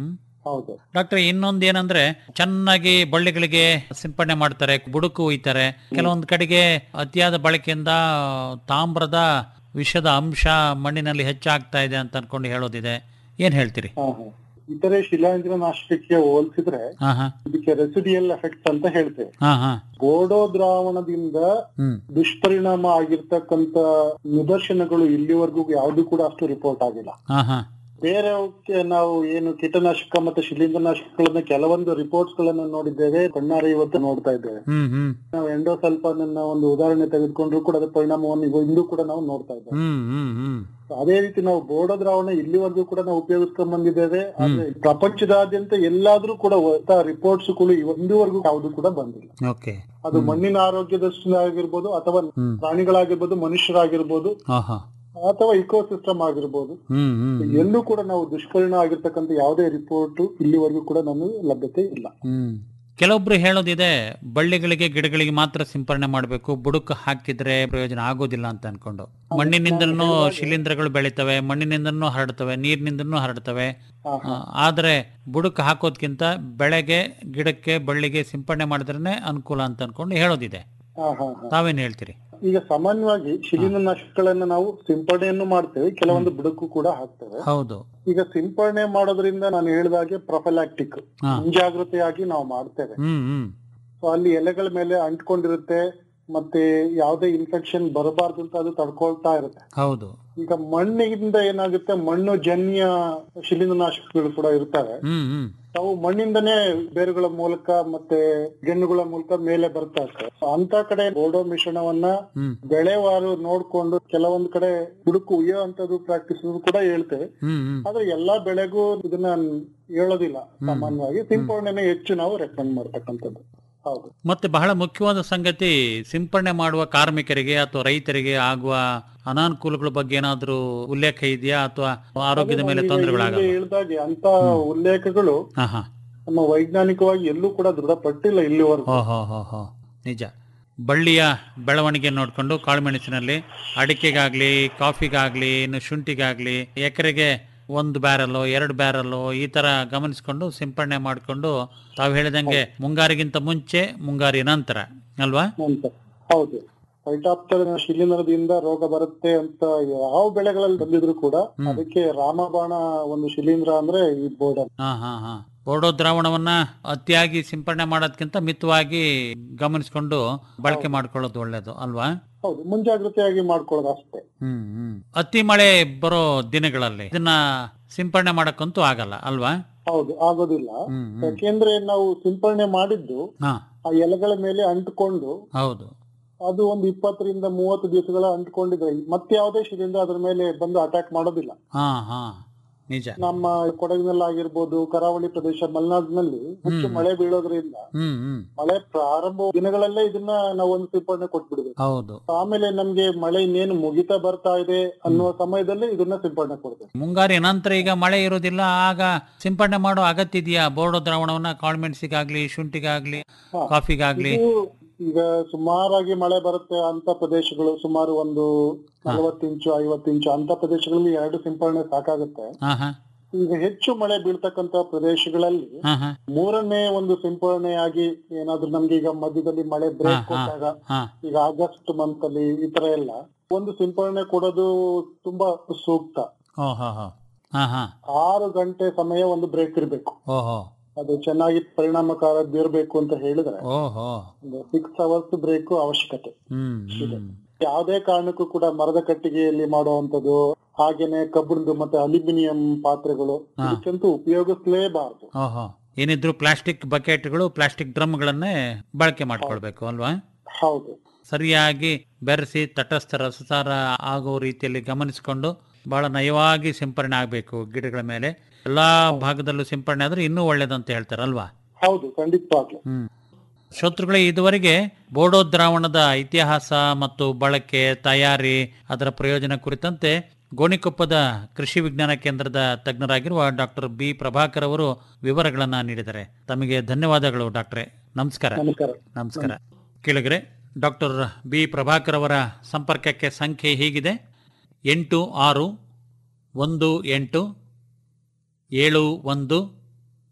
ಹೌದು ಡಾಕ್ಟರ್ ಇನ್ನೊಂದು ಏನಂದ್ರೆ ಚೆನ್ನಾಗಿ ಬಳ್ಳಿಗಳಿಗೆ ಸಿಂಪಡಣೆ ಮಾಡ್ತಾರೆ ಬುಡುಕು ಒಯ್ತಾರೆ ಕೆಲವೊಂದು ಕಡೆಗೆ ಅತಿಯಾದ ಬಳಕೆಯಿಂದ ತಾಮ್ರದ ವಿಷದ ಅಂಶ ಮಣ್ಣಿನಲ್ಲಿ ಹೆಚ್ಚಾಗ್ತಾ ಇದೆ ಅಂತ ಅನ್ಕೊಂಡು ಹೇಳೋದಿದೆ ಏನ್ ಹೇಳ್ತೀರಿ ಹಾ ಹಾ ಇತರೆ ಶಿಲಾಂಧ್ರ ನಾಶಕಕ್ಕೆ ಹೋಲಿಸಿದ್ರೆ ಹಾ ಹಾ ಇದಕ್ಕೆ ರೆಸಿಡಿಯಲ್ ಎಫೆಕ್ಟ್ ಅಂತ ಹೇಳ್ತೇವೆ ಹಾ ಹಾ ಬೋಡೋ ದ್ರಾವಣದಿಂದ ಹ್ಮ್ ದುಷ್ಪರಿಣಾಮ ಆಗಿರ್ತಕ್ಕಂತ ನಿದರ್ಶನಗಳು ಇಲ್ಲಿವರೆಗೂ ಯಾವ್ದು ಕೂಡ ಅಷ್ಟು ರಿಪೋರ್ಟ್ ಆಗಿಲ್ಲ ಹಾ ಹಾ ಬೇರೆಯವಕ್ಕೆ ನಾವು ಏನು ಕೀಟನಾಶಕ ಮತ್ತೆ ಶಿಲೀಂಧ್ರನಾಶಕಗಳನ್ನ ಕೆಲವೊಂದು ರಿಪೋರ್ಟ್ಸ್ ಗಳನ್ನ ನೋಡಿದ್ದೇವೆ ಕಣ್ಣಾರೆ ಇವತ್ತು ನೋಡ್ತಾ ಇದ್ದೇವೆ ಹ್ಮ್ ಹ್ಮ್ ನಾವು ಎಂಡೋಸಲ್ಫಾನ್ ಅನ್ನ ಒಂದು ಉದಾಹರಣೆ ತೆಗೆದುಕೊಂಡ್ರು ಕೂಡ ಅದರ ಪರಿಣಾಮವನ್ನು ಇವ- ಇಂದು ಕೂಡ ನಾವು ನೋಡ್ತಾ ಇದ್ದೇವೆ ಹ್ಮ್ ಹ್ಮ್ ಹ್ಮ್ ಅದೇ ರೀತಿ ನಾವು ಬೋಡೋ ದ್ರಾವಣ ಇಲ್ಲಿವರೆಗೂ ಕೂಡ ನಾವು ಉಪಯೋಗಿಸ್ಕೊಂಡ್ ಬಂದಿದ್ದೇವೆ ಆದ್ರೆ ಪ್ರಪಂಚದಾದ್ಯಂತ ಎಲ್ಲಾದ್ರೂ ಕೂಡ ರಿಪೋರ್ಟ್ಸ್ ಗಳು ಇವ- ಇಂದುವರೆಗೂ ಯಾವುದು ಕೂಡ ಬಂದಿಲ್ಲ ಓಕೆ ಅದು ಮಣ್ಣಿನ ಆರೋಗ್ಯ ದೃಷ್ಟಿಯಾಗಿರ್ಬೋದು ಅಥವಾ ಪ್ರಾಣಿಗಳಾಗಿರ್ಬೋದು ಮನುಷ್ಯರಾಗಿರ್ಬೋದು ಹಾ ಹಾ ಅಥವಾ ಇಕೋಸಿಸ್ಟಮ್ ಆಗಿರ್ಬೋದು ಹ್ಮ್ ಹ್ಮ್ ಎಲ್ಲೂ ಕೂಡ ನಾವು ದುಷ್ಪರಿಣಾಮ ಆಗಿರ್ತಕ್ಕಂಥ ಯಾವುದೇ ರಿಪೋರ್ಟ್ ಇಲ್ಲಿವರೆಗೂ ಕೂಡ ನಮಗೆ ಲಭ್ಯತೆ ಇಲ್ಲ ಹ್ಮ್ ಕೆಲವೊಬ್ರು ಹೇಳೋದಿದೆ ಬಳ್ಳಿಗಳಿಗೆ ಗಿಡಗಳಿಗೆ ಮಾತ್ರ ಸಿಂಪರಣೆ ಮಾಡಬೇಕು ಬುಡುಕು ಹಾಕಿದ್ರೆ ಪ್ರಯೋಜನ ಆಗೋದಿಲ್ಲ ಅಂತ ಅನ್ಕೊಂಡು ಮಣ್ಣಿನಿಂದನೂ ಶಿಲೀಂಧ್ರಗಳು ಬೆಳಿತವೆ ಮಣ್ಣಿನಿಂದನೂ ಹರಡ್ತವೆ ನೀರಿನಿಂದನೂ ಹರಡ್ತವೆ ಹಾ, ಆ, ಆದ್ರೆ ಬುಡುಕು ಹಾಕೋದ್ಕಿಂತ ಬೆಳೆಗೆ ಗಿಡಕ್ಕೆ ಬಳ್ಳಿಗೆ ಸಿಂಪರಣೆ ಮಾಡಿದ್ರೇನೆ ಅನುಕೂಲ ಅಂತ ಅನ್ಕೊಂಡು ಹೇಳೋದಿದೆ ಹಾ ಹಾ ಹಾ ತಾವೇನ್ ಹೇಳ್ತೀರಿ ಈಗ ಸಾಮಾನ್ಯವಾಗಿ ಶಿಲೀಂಧ್ರನಾಶಕಗಳನ್ನ ನಾವು ಸಿಂಪಡಣೆಯನ್ನು ಮಾಡ್ತೇವೆ ಕೆಲವೊಂದು ಬುಡಕ್ಕೂ ಕೂಡ ಹಾಕ್ತೇವೆ ಹೌದು ಈಗ ಸಿಂಪಡಣೆ ಮಾಡೋದ್ರಿಂದ ನಾನು ಹೇಳಿದಾಗೆ ಪ್ರೊಫೆಲಾಕ್ಟಿಕ್ ಹಾ. ಮುಂಜಾಗ್ರತೆಯಾಗಿ ನಾವು ಮಾಡ್ತೇವೆ ಹ್ಮ್ ಹ್ಮ್ ಸೊ ಅಲ್ಲಿ ಎಲೆಗಳ ಮೇಲೆ ಅಂಟ್ಕೊಂಡಿರುತ್ತೆ ಮತ್ತೆ ಯಾವುದೇ ಇನ್ಫೆಕ್ಷನ್ ಬರಬಾರ್ದು ಅಂತ ಅದು ತಡ್ಕೊಳ್ತಾ ಇರುತ್ತೆ ಹೌದು ಈಗ ಮಣ್ಣಿನಿಂದ ಏನಾಗುತ್ತೆ ಮಣ್ಣು ಜನ್ಯ ಶಿಲೀಂಧ್ರನಾಶಕಗಳು ಕೂಡ ಇರ್ತವೆ ಹ್ಮ್ ಹ್ಮ್ ಅವು ಮಣ್ಣಿಂದನೇ ಬೇರುಗಳ ಮೂಲಕ ಮತ್ತೆ ಗೆಣ್ಣುಗಳ ಮೂಲಕ ಮೇಲೆ ಬರ್ತಾ ಇರ್ತವೆ ಅಂತ ಕಡೆ ಬೋಡೋ ಮಿಶ್ರಣವನ್ನ ಹ್ಮ್ ಬೆಳೆವಾರು ನೋಡ್ಕೊಂಡು ಕೆಲವೊಂದ್ ಕಡೆ ಹುಡುಕು ಉಯ್ಯೋ ಅಂತದ್ದು ಪ್ರಾಕ್ಟೀಸ್ ಕೂಡ ಹೇಳ್ತೇವೆ ಹ್ಮ್ ಹ್ಮ್ ಆದ್ರೆ ಎಲ್ಲಾ ಬೆಳೆಗೂ ಇದನ್ನ ಹೇಳೋದಿಲ್ಲ ಸಾಮಾನ್ಯವಾಗಿ ಸಿಂಪಡಣೆನೇ ಹೆಚ್ಚು ನಾವು ರೆಕಮೆಂಡ್ ಮಾಡ್ತಕ್ಕಂಥದ್ದು ಹೌದು ಮತ್ತೆ ಬಹಳ ಮುಖ್ಯವಾದ ಸಂಗತಿ ಸಿಂಪರಣೆ ಮಾಡುವ ಕಾರ್ಮಿಕರಿಗೆ ಅಥವಾ ರೈತರಿಗೆ ಆಗುವ ಅನಾನುಕೂಲಗಳ ಬಗ್ಗೆ ಏನಾದ್ರೂ ಉಲ್ಲೇಖ ಇದೆಯಾ ಅಥವಾ ಆರೋಗ್ಯದ ಮೇಲೆ ತೊಂದರೆಗಳಾಗಲ್ಲ ಹೇಳಿದಾಗೆ ಅಂತ ಉಲ್ಲೇಖಗಳು ಹಾ ಹಾ ನಮ್ಮ ವೈಜ್ಞಾನಿಕವಾಗಿ ಎಲ್ಲೂ ಕೂಡ ದೃಢಪಟ್ಟಿಲ್ಲ ಇಲ್ಲಿವರೆಗೂ ಹೋ ಹೋ ಹೋ ಹೋ ನಿಜ ಬಳ್ಳಿಯ ಬೆಳವಣಿಗೆ ನೋಡಿಕೊಂಡು ಕಾಳುಮೆಣಸಿನಲ್ಲಿ ಅಡಿಕೆಗಾಗ್ಲಿ ಕಾಫಿಗಾಗ್ಲಿ ಇನ್ನು ಶುಂಠಿಗಾಗ್ಲಿ ಎಕರೆಗೆ ಒಂದು ಬ್ಯಾರಲ್ಲು ಎರಡು ಬ್ಯಾರಲ್ಲು ಈ ತರ ಗಮನಿಸ್ಕೊಂಡು ಸಿಂಪರಣೆ ಮಾಡಿಕೊಂಡು ತಾವು ಹೇಳಿದಂಗೆ ಮುಂಗಾರಿಗಿಂತ ಮುಂಚೆ ಮುಂಗಾರಿ ನಂತರ ಅಲ್ವಾ ಅಂತ ಹೌದು ಫೈಟಾಪ್ತರ್ ಶಿಲೀಂಧ್ರದಿಂದ ರೋಗ ಬರುತ್ತೆ ಅಂತ ಯಾವ ಬೆಳೆಗಳಲ್ಲಿ ಬಂದಿದ್ರು ಕೂಡ ಅದಕ್ಕೆ ರಾಮಬಾಣ ಒಂದು ಶಿಲೀಂಧ್ರ ಅಂದ್ರೆ ಈ ಬೋರ್ಡರ್ ಹಾ ಹಾ ಹಾ ಬೋಡೋ ದ್ರಾವಣವನ್ನ ಅತಿಯಾಗಿ ಸಿಂಪರಣೆ ಮಾಡೋದ್ಕಿಂತ ಮಿತವಾಗಿ ಗಮನಿಸ್ಕೊಂಡು ಬಳಕೆ ಮಾಡ್ಕೊಳ್ಳೋದು ಒಳ್ಳೇದು ಅಲ್ವಾ ಹೌದು ಮುಂಜಾಗ್ರತೆಯಾಗಿ ಮಾಡ್ಕೊಳ್ಳೋದು ಅಷ್ಟೇ ಹ್ಮ್ ಹ್ಮ್ ಅತಿ ಮಳೆ ಬರೋ ದಿನಗಳಲ್ಲಿ ಇದನ್ನ ಸಿಂಪರಣೆ ಮಾಡಕ್ಕಂತೂ ಆಗಲ್ಲ ಅಲ್ವಾ ಹೌದು ಆಗೋದಿಲ್ಲ ಹ್ಮ್ ಹ್ಮ್ ಯಾಕೆಂದ್ರೆ ನಾವು ಸಿಂಪರಣೆ ಮಾಡಿದ್ದು ಹಾ ಆ ಎಲೆಗಳ ಮೇಲೆ ಅಂಟ್ಕೊಂಡು ಹೌದು ಅದು ಒಂದು ಇಪ್ಪತ್ತರಿಂದ ಮೂವತ್ತು ದಿವಸಗಳ ಅಂಟ್ಕೊಂಡಿದ್ರೆ ಮತ್ತೆ ಯಾವುದೇ ಶಿಲೀಂಧ್ರ ಅದ್ರ ಮೇಲೆ ಬಂದು ಅಟ್ಯಾಕ್ ಮಾಡೋದಿಲ್ಲ ಹಾ ಹಾ ನಿಜ ನಮ್ಮ ಕೊಡಗಿನಲ್ಲಾಗಿರ್ಬೋದು ಕರಾವಳಿ ಪ್ರದೇಶ ಮಲೆನಾಡಿನಲ್ಲಿ ಹೆಚ್ಚು ಮಳೆ ಬೀಳೋದ್ರಿಂದ ಹ್ಮ್ ಹ್ಮ್ ಮಳೆ ಪ್ರಾರಂಭ ದಿನಗಳಲ್ಲೇ ಇದನ್ನ ನಾವು ಒಂದು ಸಿಂಪಡಣೆ ಕೊಟ್ಬಿಡ್ಬೇಕು ಹೌದು ಆಮೇಲೆ ನಮ್ಗೆ ಮಳೆ ಇನ್ನೇನು ಮುಗಿತಾ ಬರ್ತಾ ಇದೆ ಅನ್ನುವ ಸಮಯದಲ್ಲಿ ಇದನ್ನ ಸಿಂಪಡಣೆ ಕೊಡ್ಬೇಕು ಮುಂಗಾರಿ ನಂತರ ಈಗ ಮಳೆ ಇರೋದಿಲ್ಲ ಆಗ ಸಿಂಪಡಣೆ ಮಾಡೋ ಅಗತ್ಯ ಇದೆಯಾ ಬೋರ್ಡೋ ದ್ರಾವಣವನ್ನ ಕಾಳುಮೆಣಸಿಗಾಗ್ಲಿ ಶುಂಠಿಗಾಗ್ಲಿ ಹಾ. ಕಾಫಿಗಾಗ್ಲಿ ಇದು ಈಗ ಸುಮಾರಾಗಿ ಮಳೆ ಬರುತ್ತೆ ಅಂತ ಪ್ರದೇಶಗಳು ಸುಮಾರು ಒಂದು ನಲವತ್ತು ಇಂಚು ಐವತ್ತು ಇಂಚು ಅಂತ ಪ್ರದೇಶಗಳಲ್ಲಿ ಎರಡು ಸಿಂಪಡಣೆ ಸಾಕಾಗುತ್ತೆ ಹಾ ಹಾ ಈಗ ಹೆಚ್ಚು ಮಳೆ ಬೀಳ್ತಕ್ಕಂತ ಪ್ರದೇಶಗಳಲ್ಲಿ ಹಾ ಹಾ ಮೂರನೇ ಒಂದು ಸಿಂಪಡಣೆಯಾಗಿ ಏನಾದ್ರೂ ನಮ್ಗೆ ಈಗ ಮಧ್ಯದಲ್ಲಿ ಮಳೆ ಬ್ರೇಕ್ ಹಾ, ಹಾ. ಕೊಟ್ಟಾಗ ಹಾ ಈಗ ಆಗಸ್ಟ್ ಮಂತ್ ಅಲ್ಲಿ ಈ ತರ ಎಲ್ಲ ಒಂದು ಸಿಂಪಡಣೆ ಕೊಡೋದು ತುಂಬಾ ಸೂಕ್ತ ಓ ಹೋ ಹೋ ಹಾ ಹಾ ಆರು ಗಂಟೆ ಸಮಯ ಒಂದು ಬ್ರೇಕ್ ಇರ್ಬೇಕು ಓಹೋ ಅದು ಚೆನ್ನಾಗಿ ಪರಿಣಾಮಕಾರ ಬೀರ್ಬೇಕು ಅಂತ ಹೇಳಿದ್ರೆ ಓಹೋ ಒಂದು ಸಿಕ್ಸ್ ಅವರ್ಸ್ ಬ್ರೇಕ್ ಅವಶ್ಯಕತೆ ಹ್ಮ್ ಹ್ಮ್ ಯಾವುದೇ ಕಾರಣಕ್ಕೂ ಕೂಡ ಮರದ ಕಟ್ಟಿಗೆಯಲ್ಲಿ ಮಾಡುವಂತದ್ದು ಹಾಗೇನೆ ಕಬ್ಬಿಣದ್ದು ಮತ್ತೆ ಅಲ್ಯೂಮಿನಿಯಂ ಪಾತ್ರೆಗಳು ಹಾ. ಇದಕ್ಕಂತೂ ಉಪಯೋಗಿಸ್ಲೇಬಾರದು ಓಹೋ ಏನಿದ್ರು ಪ್ಲಾಸ್ಟಿಕ್ ಬಕೆಟ್ಗಳು ಪ್ಲಾಸ್ಟಿಕ್ ಡ್ರಮ್ಗಳನ್ನೇ ಬಳಕೆ ಮಾಡ್ಕೊಳ್ಬೇಕು ಅಲ್ವಾ ಹೌದು ಸರಿಯಾಗಿ ಬೆರೆಸಿ ತಟಸ್ಥ ರಸಸಾರ ಆಗೋ ರೀತಿಯಲ್ಲಿ ಗಮನಿಸಿಕೊಂಡು ಬಹಳ ನಯವಾಗಿ ಸಿಂಪರಣೆ ಆಗಬೇಕು ಗಿಡಗಳ ಮೇಲೆ ಎಲ್ಲಾ ಭಾಗದಲ್ಲೂ ಸಿಂಪರಣೆ ಆದ್ರೆ ಇನ್ನೂ ಒಳ್ಳೇದಂತ ಹೇಳ್ತಾರಲ್ವಾ ಹೌದು ಖಂಡಿತವಾಗ್ಲು ಹ್ಮ್ ಶ್ರೋತೃಗಳೇ ಇದುವರೆಗೆ ಬೋಡೋ ದ್ರಾವಣದ ಇತಿಹಾಸ ಮತ್ತು ಬಳಕೆ ತಯಾರಿ ಅದರ ಪ್ರಯೋಜನ ಕುರಿತಂತೆ ಗೋಣಿಕೊಪ್ಪದ ಕೃಷಿ ವಿಜ್ಞಾನ ಕೇಂದ್ರದ ತಜ್ಞರಾಗಿರುವ ಡಾಕ್ಟರ್ ಬಿ ಪ್ರಭಾಕರ್ ಅವರು ವಿವರಗಳನ್ನ ನೀಡಿದ್ದಾರೆ ತಮಗೆ ಧನ್ಯವಾದಗಳು ಡಾಕ್ಟ್ರೇ ನಮಸ್ಕಾರ ನಮಸ್ಕಾರ ನಮಸ್ಕಾರ ಕೇಳಿದ್ರೆ ಡಾಕ್ಟರ್ ಬಿ ಪ್ರಭಾಕರ್ ಅವರ ಸಂಪರ್ಕಕ್ಕೆ ಸಂಖ್ಯೆ ಹೀಗಿದೆ ಎಂಟು ಆರು ಒಂದು ಎಂಟು ಏಳು ಒಂದು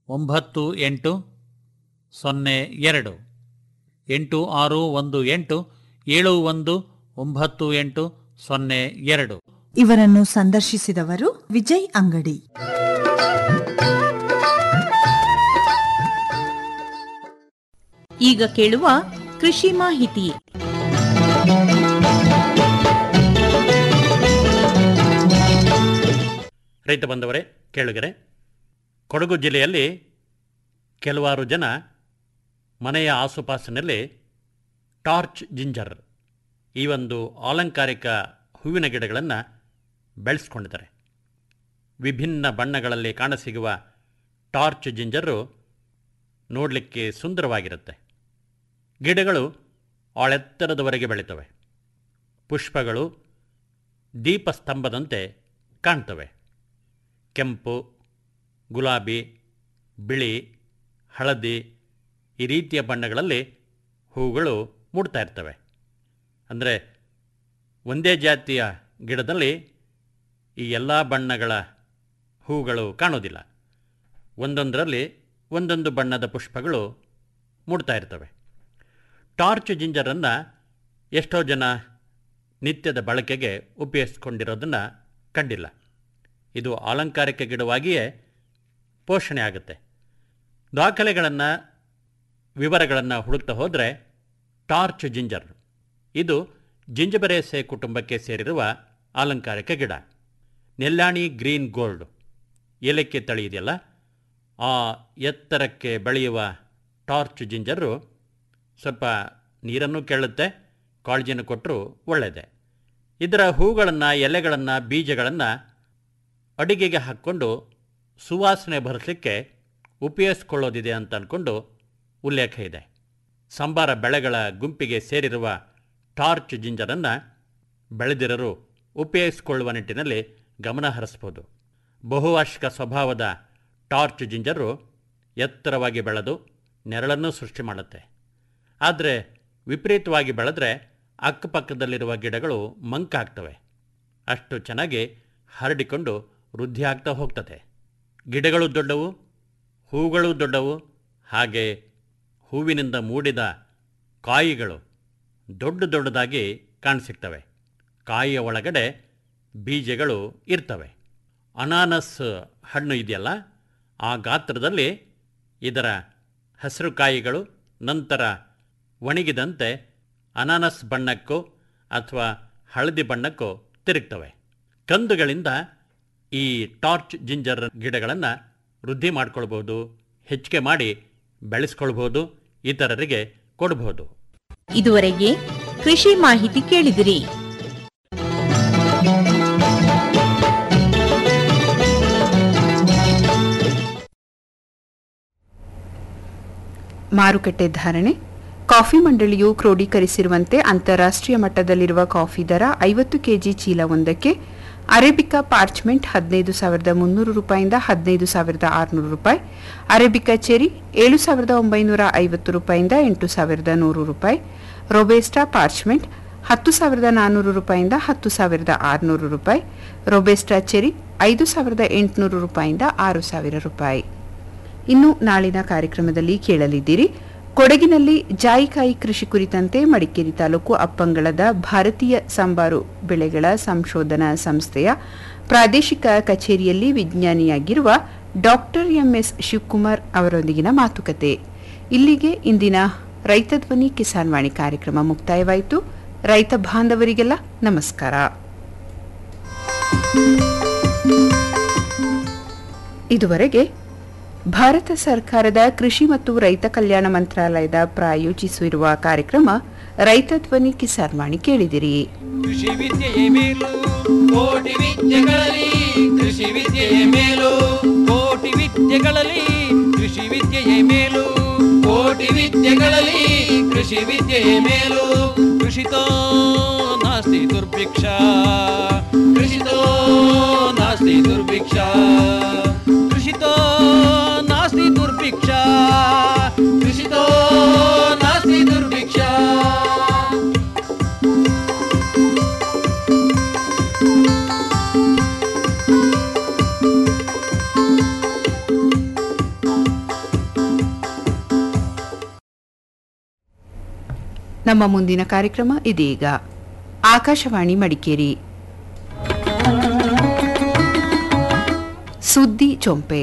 ಒಂಬತ್ತು ಎಂಟು ಸೊನ್ನೆ ಎರಡು ಎಂಟು ಆರು ಒಂದು ಎಂಟು ಏಳು ಒಂದು ಒಂಬತ್ತು ಎಂಟು ಸೊನ್ನೆ ಎರಡು ಇವರನ್ನು ಸಂದರ್ಶಿಸಿದವರು ವಿಜಯ್ ಅಂಗಡಿ ಈಗ ಕೇಳುವ ಕೃಷಿ ಮಾಹಿತಿ ರೈತ ಬಂದವರೇ ಕೇಳುಗರೆ ಕೊಡಗು ಜಿಲ್ಲೆಯಲ್ಲಿ ಕೆಲವಾರು ಜನ ಮನೆಯ ಆಸುಪಾಸಿನಲ್ಲಿ ಟಾರ್ಚ್ ಜಿಂಜರ್ ಈ ಒಂದು ಅಲಂಕಾರಿಕ ಹೂವಿನ ಗಿಡಗಳನ್ನು ಬೆಳೆಸ್ಕೊಂಡಿದ್ದಾರೆ ವಿಭಿನ್ನ ಬಣ್ಣಗಳಲ್ಲಿ ಕಾಣಸಿಗುವ ಟಾರ್ಚ್ ಜಿಂಜರು ನೋಡಲಿಕ್ಕೆ ಸುಂದರವಾಗಿರುತ್ತೆ ಗಿಡಗಳು ಆಳೆತ್ತರದವರೆಗೆ ಬೆಳೀತವೆ ಪುಷ್ಪಗಳು ದೀಪಸ್ತಂಭದಂತೆ ಕಾಣ್ತವೆ ಕೆಂಪು ಗುಲಾಬಿ ಬಿಳಿ ಹಳದಿ ಈ ರೀತಿಯ ಬಣ್ಣಗಳಲ್ಲಿ ಹೂಗಳು ಮೂಡ್ತಾ ಇರ್ತವೆ ಅಂದರೆ ಒಂದೇ ಜಾತಿಯ ಗಿಡದಲ್ಲಿ ಈ ಎಲ್ಲ ಬಣ್ಣಗಳ ಹೂಗಳು ಕಾಣೋದಿಲ್ಲ ಒಂದೊಂದರಲ್ಲಿ ಒಂದೊಂದು ಬಣ್ಣದ ಪುಷ್ಪಗಳು ಮೂಡ್ತಾ ಇರ್ತವೆ ಟಾರ್ಚ್ ಜಿಂಜರನ್ನು ಎಷ್ಟೋ ಜನ ನಿತ್ಯದ ಬಳಕೆಗೆ ಉಪಯೋಗಿಸ್ಕೊಂಡಿರೋದನ್ನು ಕಂಡಿಲ್ಲ ಇದು ಅಲಂಕಾರಿಕ ಗಿಡವಾಗಿಯೇ ಪೋಷಣೆ ಆಗುತ್ತೆ ದಾಖಲೆಗಳನ್ನು ವಿವರಗಳನ್ನು ಹುಡುಕ್ತಾ ಹೋದರೆ ಟಾರ್ಚ್ ಜಿಂಜರ್ ಇದು ಜಿಂಜಬೆರೇಸೆ ಕುಟುಂಬಕ್ಕೆ ಸೇರಿರುವ ಅಲಂಕಾರಿಕ ಗಿಡ ನೆಲ್ಲಾಣಿ ಗ್ರೀನ್ ಗೋಲ್ಡ್ ಏಲಕ್ಕಿ ತಳಿ ಇದೆಯಲ್ಲ ಆ ಎತ್ತರಕ್ಕೆ ಬೆಳೆಯುವ ಟಾರ್ಚ್ ಜಿಂಜರು ಸ್ವಲ್ಪ ನೀರನ್ನು ಕೇಳುತ್ತೆ ಕಾಳಜಿಯನ್ನು ಕೊಟ್ಟರೂ ಒಳ್ಳೆಯದೇ ಇದರ ಹೂಗಳನ್ನು ಎಲೆಗಳನ್ನು ಬೀಜಗಳನ್ನು ಅಡಿಗೆಗೆ ಹಾಕ್ಕೊಂಡು ಸುವಾಸನೆ ಬರೆಸಲಿಕ್ಕೆ ಉಪಯೋಗಿಸ್ಕೊಳ್ಳೋದಿದೆ ಅಂತ ಅಂದ್ಕೊಂಡು ಉಲ್ಲೇಖ ಇದೆ ಸಂಬಾರ ಬೆಳೆಗಳ ಗುಂಪಿಗೆ ಸೇರಿರುವ ಟಾರ್ಚ್ ಜಿಂಜರನ್ನು ಬೆಳೆದಿರರು ಉಪಯೋಗಿಸಿಕೊಳ್ಳುವ ನಿಟ್ಟಿನಲ್ಲಿ ಗಮನ ಹರಿಸ್ಬೋದು ಬಹುವಾರ್ಷಿಕ ಸ್ವಭಾವದ ಟಾರ್ಚ್ ಜಿಂಜರು ಎತ್ತರವಾಗಿ ಬೆಳೆದು ನೆರಳನ್ನು ಸೃಷ್ಟಿ ಮಾಡುತ್ತೆ ಆದರೆ ವಿಪರೀತವಾಗಿ ಬೆಳೆದ್ರೆ ಅಕ್ಕಪಕ್ಕದಲ್ಲಿರುವ ಗಿಡಗಳು ಮಂಕಾಗ್ತವೆ ಅಷ್ಟು ಚೆನ್ನಾಗಿ ಹರಡಿಕೊಂಡು ವೃದ್ಧಿ ಆಗ್ತಾ ಹೋಗ್ತದೆ ಗಿಡಗಳು ದೊಡ್ಡವು ಹೂಗಳು ದೊಡ್ಡವು ಹಾಗೆ ಹೂವಿನಿಂದ ಮೂಡಿದ ಕಾಯಿಗಳು ದೊಡ್ಡ ದೊಡ್ಡದಾಗಿ ಕಾಣಸಿಗ್ತವೆ ಕಾಯಿಯ ಒಳಗಡೆ ಬೀಜಗಳು ಇರ್ತವೆ ಅನಾನಸ್ ಹಣ್ಣು ಇದೆಯಲ್ಲ ಆ ಗಾತ್ರದಲ್ಲಿ ಇದರ ಹಸಿರು ಕಾಯಿಗಳು ನಂತರ ಒಣಗಿದಂತೆ ಅನಾನಸ್ ಬಣ್ಣಕ್ಕೋ ಅಥವಾ ಹಳದಿ ಬಣ್ಣಕ್ಕೋ ತಿರುಗ್ತವೆ ಕಂದುಗಳಿಂದ ಈ ಟಾರ್ಚ್ ಜಿಂಜರ್ ಗಿಡಗಳನ್ನು ವೃದ್ಧಿ ಮಾಡ್ಕೊಳ್ಬೋದು ಹೆಚ್ಚಿಗೆ ಮಾಡಿ ಬೆಳೆಸ್ಕೊಳ್ಬೋದು ಇತರರಿಗೆ ಕೊಡ್ಬೋದು ಇದುವರೆಗೆ ಕೃಷಿ ಮಾಹಿತಿ ಕೇಳಿದಿರಿ ಮಾರುಕಟ್ಟೆ ಧಾರಣೆ ಕಾಫಿ ಮಂಡಳಿಯು ಕ್ರೋಢೀಕರಿಸಿರುವಂತೆ ಅಂತಾರಾಷ್ಟ್ರೀಯ ಮಟ್ಟದಲ್ಲಿರುವ ಕಾಫಿ ದರ ಐವತ್ತು ಕೆಜಿ ಚೀಲ ಒಂದಕ್ಕೆ ಅರೇಬಿಕಾ ಪಾರ್ಚ್ಮೆಂಟ್ ಹದಿನೈದು ಸಾವಿರದ ಮುನ್ನೂರು ರೂಪಾಯಿಂದ ಹದಿನೈದು ಸಾವಿರದ ಆರುನೂರು ರೂಪಾಯಿ ಅರೇಬಿಕಾ ಚೆರಿ ಏಳು ಸಾವಿರದ ಒಂಬೈನೂರ ಐವತ್ತು ರೂಪಾಯಿಂದ ಎಂಟು ಸಾವಿರದ ನೂರು ರೂಪಾಯಿ ರೊಬೇಸ್ಟಾ ಪಾರ್ಚ್ಮೆಂಟ್ ಹತ್ತು ಸಾವಿರದ ನಾನ್ನೂರು ರೂಪಾಯಿಂದ ಹತ್ತು ಸಾವಿರದ ಆರುನೂರು ರೂಪಾಯಿ ರೊಬೇಸ್ಟಾ ಚೆರಿ ಐದು ಸಾವಿರದ ಎಂಟುನೂರು ರೂಪಾಯಿಂದ ಆರು ಸಾವಿರ ರೂಪಾಯಿ ಇನ್ನು ನಾಳಿನ ಕಾರ್ಯಕ್ರಮದಲ್ಲಿ ಕೇಳಲಿದ್ದೀರಿ ಕೊಡಗಿನಲ್ಲಿ ಜಾಯಿಕಾಯಿ ಕೃಷಿ ಕುರಿತಂತೆ ಮಡಿಕೇರಿ ತಾಲೂಕು ಅಪ್ಪಂಗಳದ ಭಾರತೀಯ ಸಂಬಾರು ಬೆಳೆಗಳ ಸಂಶೋಧನಾ ಸಂಸ್ಥೆಯ ಪ್ರಾದೇಶಿಕ ಕಚೇರಿಯಲ್ಲಿ ವಿಜ್ಞಾನಿಯಾಗಿರುವ ಡಾಕ್ಟರ್ ಎಂಎಸ್ ಶಿವಕುಮಾರ್ ಅವರೊಂದಿಗಿನ ಮಾತುಕತೆ ಇಲ್ಲಿಗೆ ಇಂದಿನ ರೈತ ಧ್ವನಿ ಕಿಸಾನ್ ವಾಣಿ ಕಾರ್ಯಕ್ರಮ ಮುಕ್ತಾಯವಾಯಿತು ರೈತ ಬಾಂಧವರಿಗೆಲ್ಲ ನಮಸ್ಕಾರ ಇದುವರೆಗೆ ಭಾರತ ಸರ್ಕಾರದ ಕೃಷಿ ಮತ್ತು ರೈತ ಕಲ್ಯಾಣ ಮಂತ್ರಾಲಯದ ಪ್ರಾಯೋಜಿಸಿರುವ ಕಾರ್ಯಕ್ರಮ ರೈತ ಧ್ವನಿ ಕಿಸಾನ್ ವಾಣಿ ಕೇಳಿದಿರಿ ಕೃಷಿ ವಿದ್ಯೆಯೇ ಮೇಲು ಕೋಟಿ ವಿದ್ಯೆಗಳಲ್ಲಿ ಕೃಷಿ ವಿದ್ಯೆಯೇ ಮೇಲು ಕೋಟಿ ವಿದ್ಯೆಗಳಲ್ಲಿ ಕೃಷಿ ವಿದ್ಯೆಯೇ ಮೇಲು ಕೋಟಿ ವಿದ್ಯೆಗಳಲ್ಲಿ ಕೃಷಿ ವಿದ್ಯೆಯೇ ಮೇಲು ಕೃಷಿತೋ ನಾಸ್ತಿ ದುರ್ಭಿಕ್ಷ ಕೃಷಿತೋ ನಾಸ್ತಿ ದುರ್ಭಿಕ್ಷ ಕೃಷಿತೋ ನಾಸ್ತಿ ದುರ್ಭಿಕ್ಷ ಕೃಷಿತೋ ನಾಸ್ತಿ ದುರ್ಭಿಕ್ಷ ನಮ್ಮ ಮುಂದಿನ ಕಾರ್ಯಕ್ರಮ ಇದೀಗ ಆಕಾಶವಾಣಿ ಮಡಿಕೇರಿ ಸುದ್ದಿ ಚೊಂಪೆ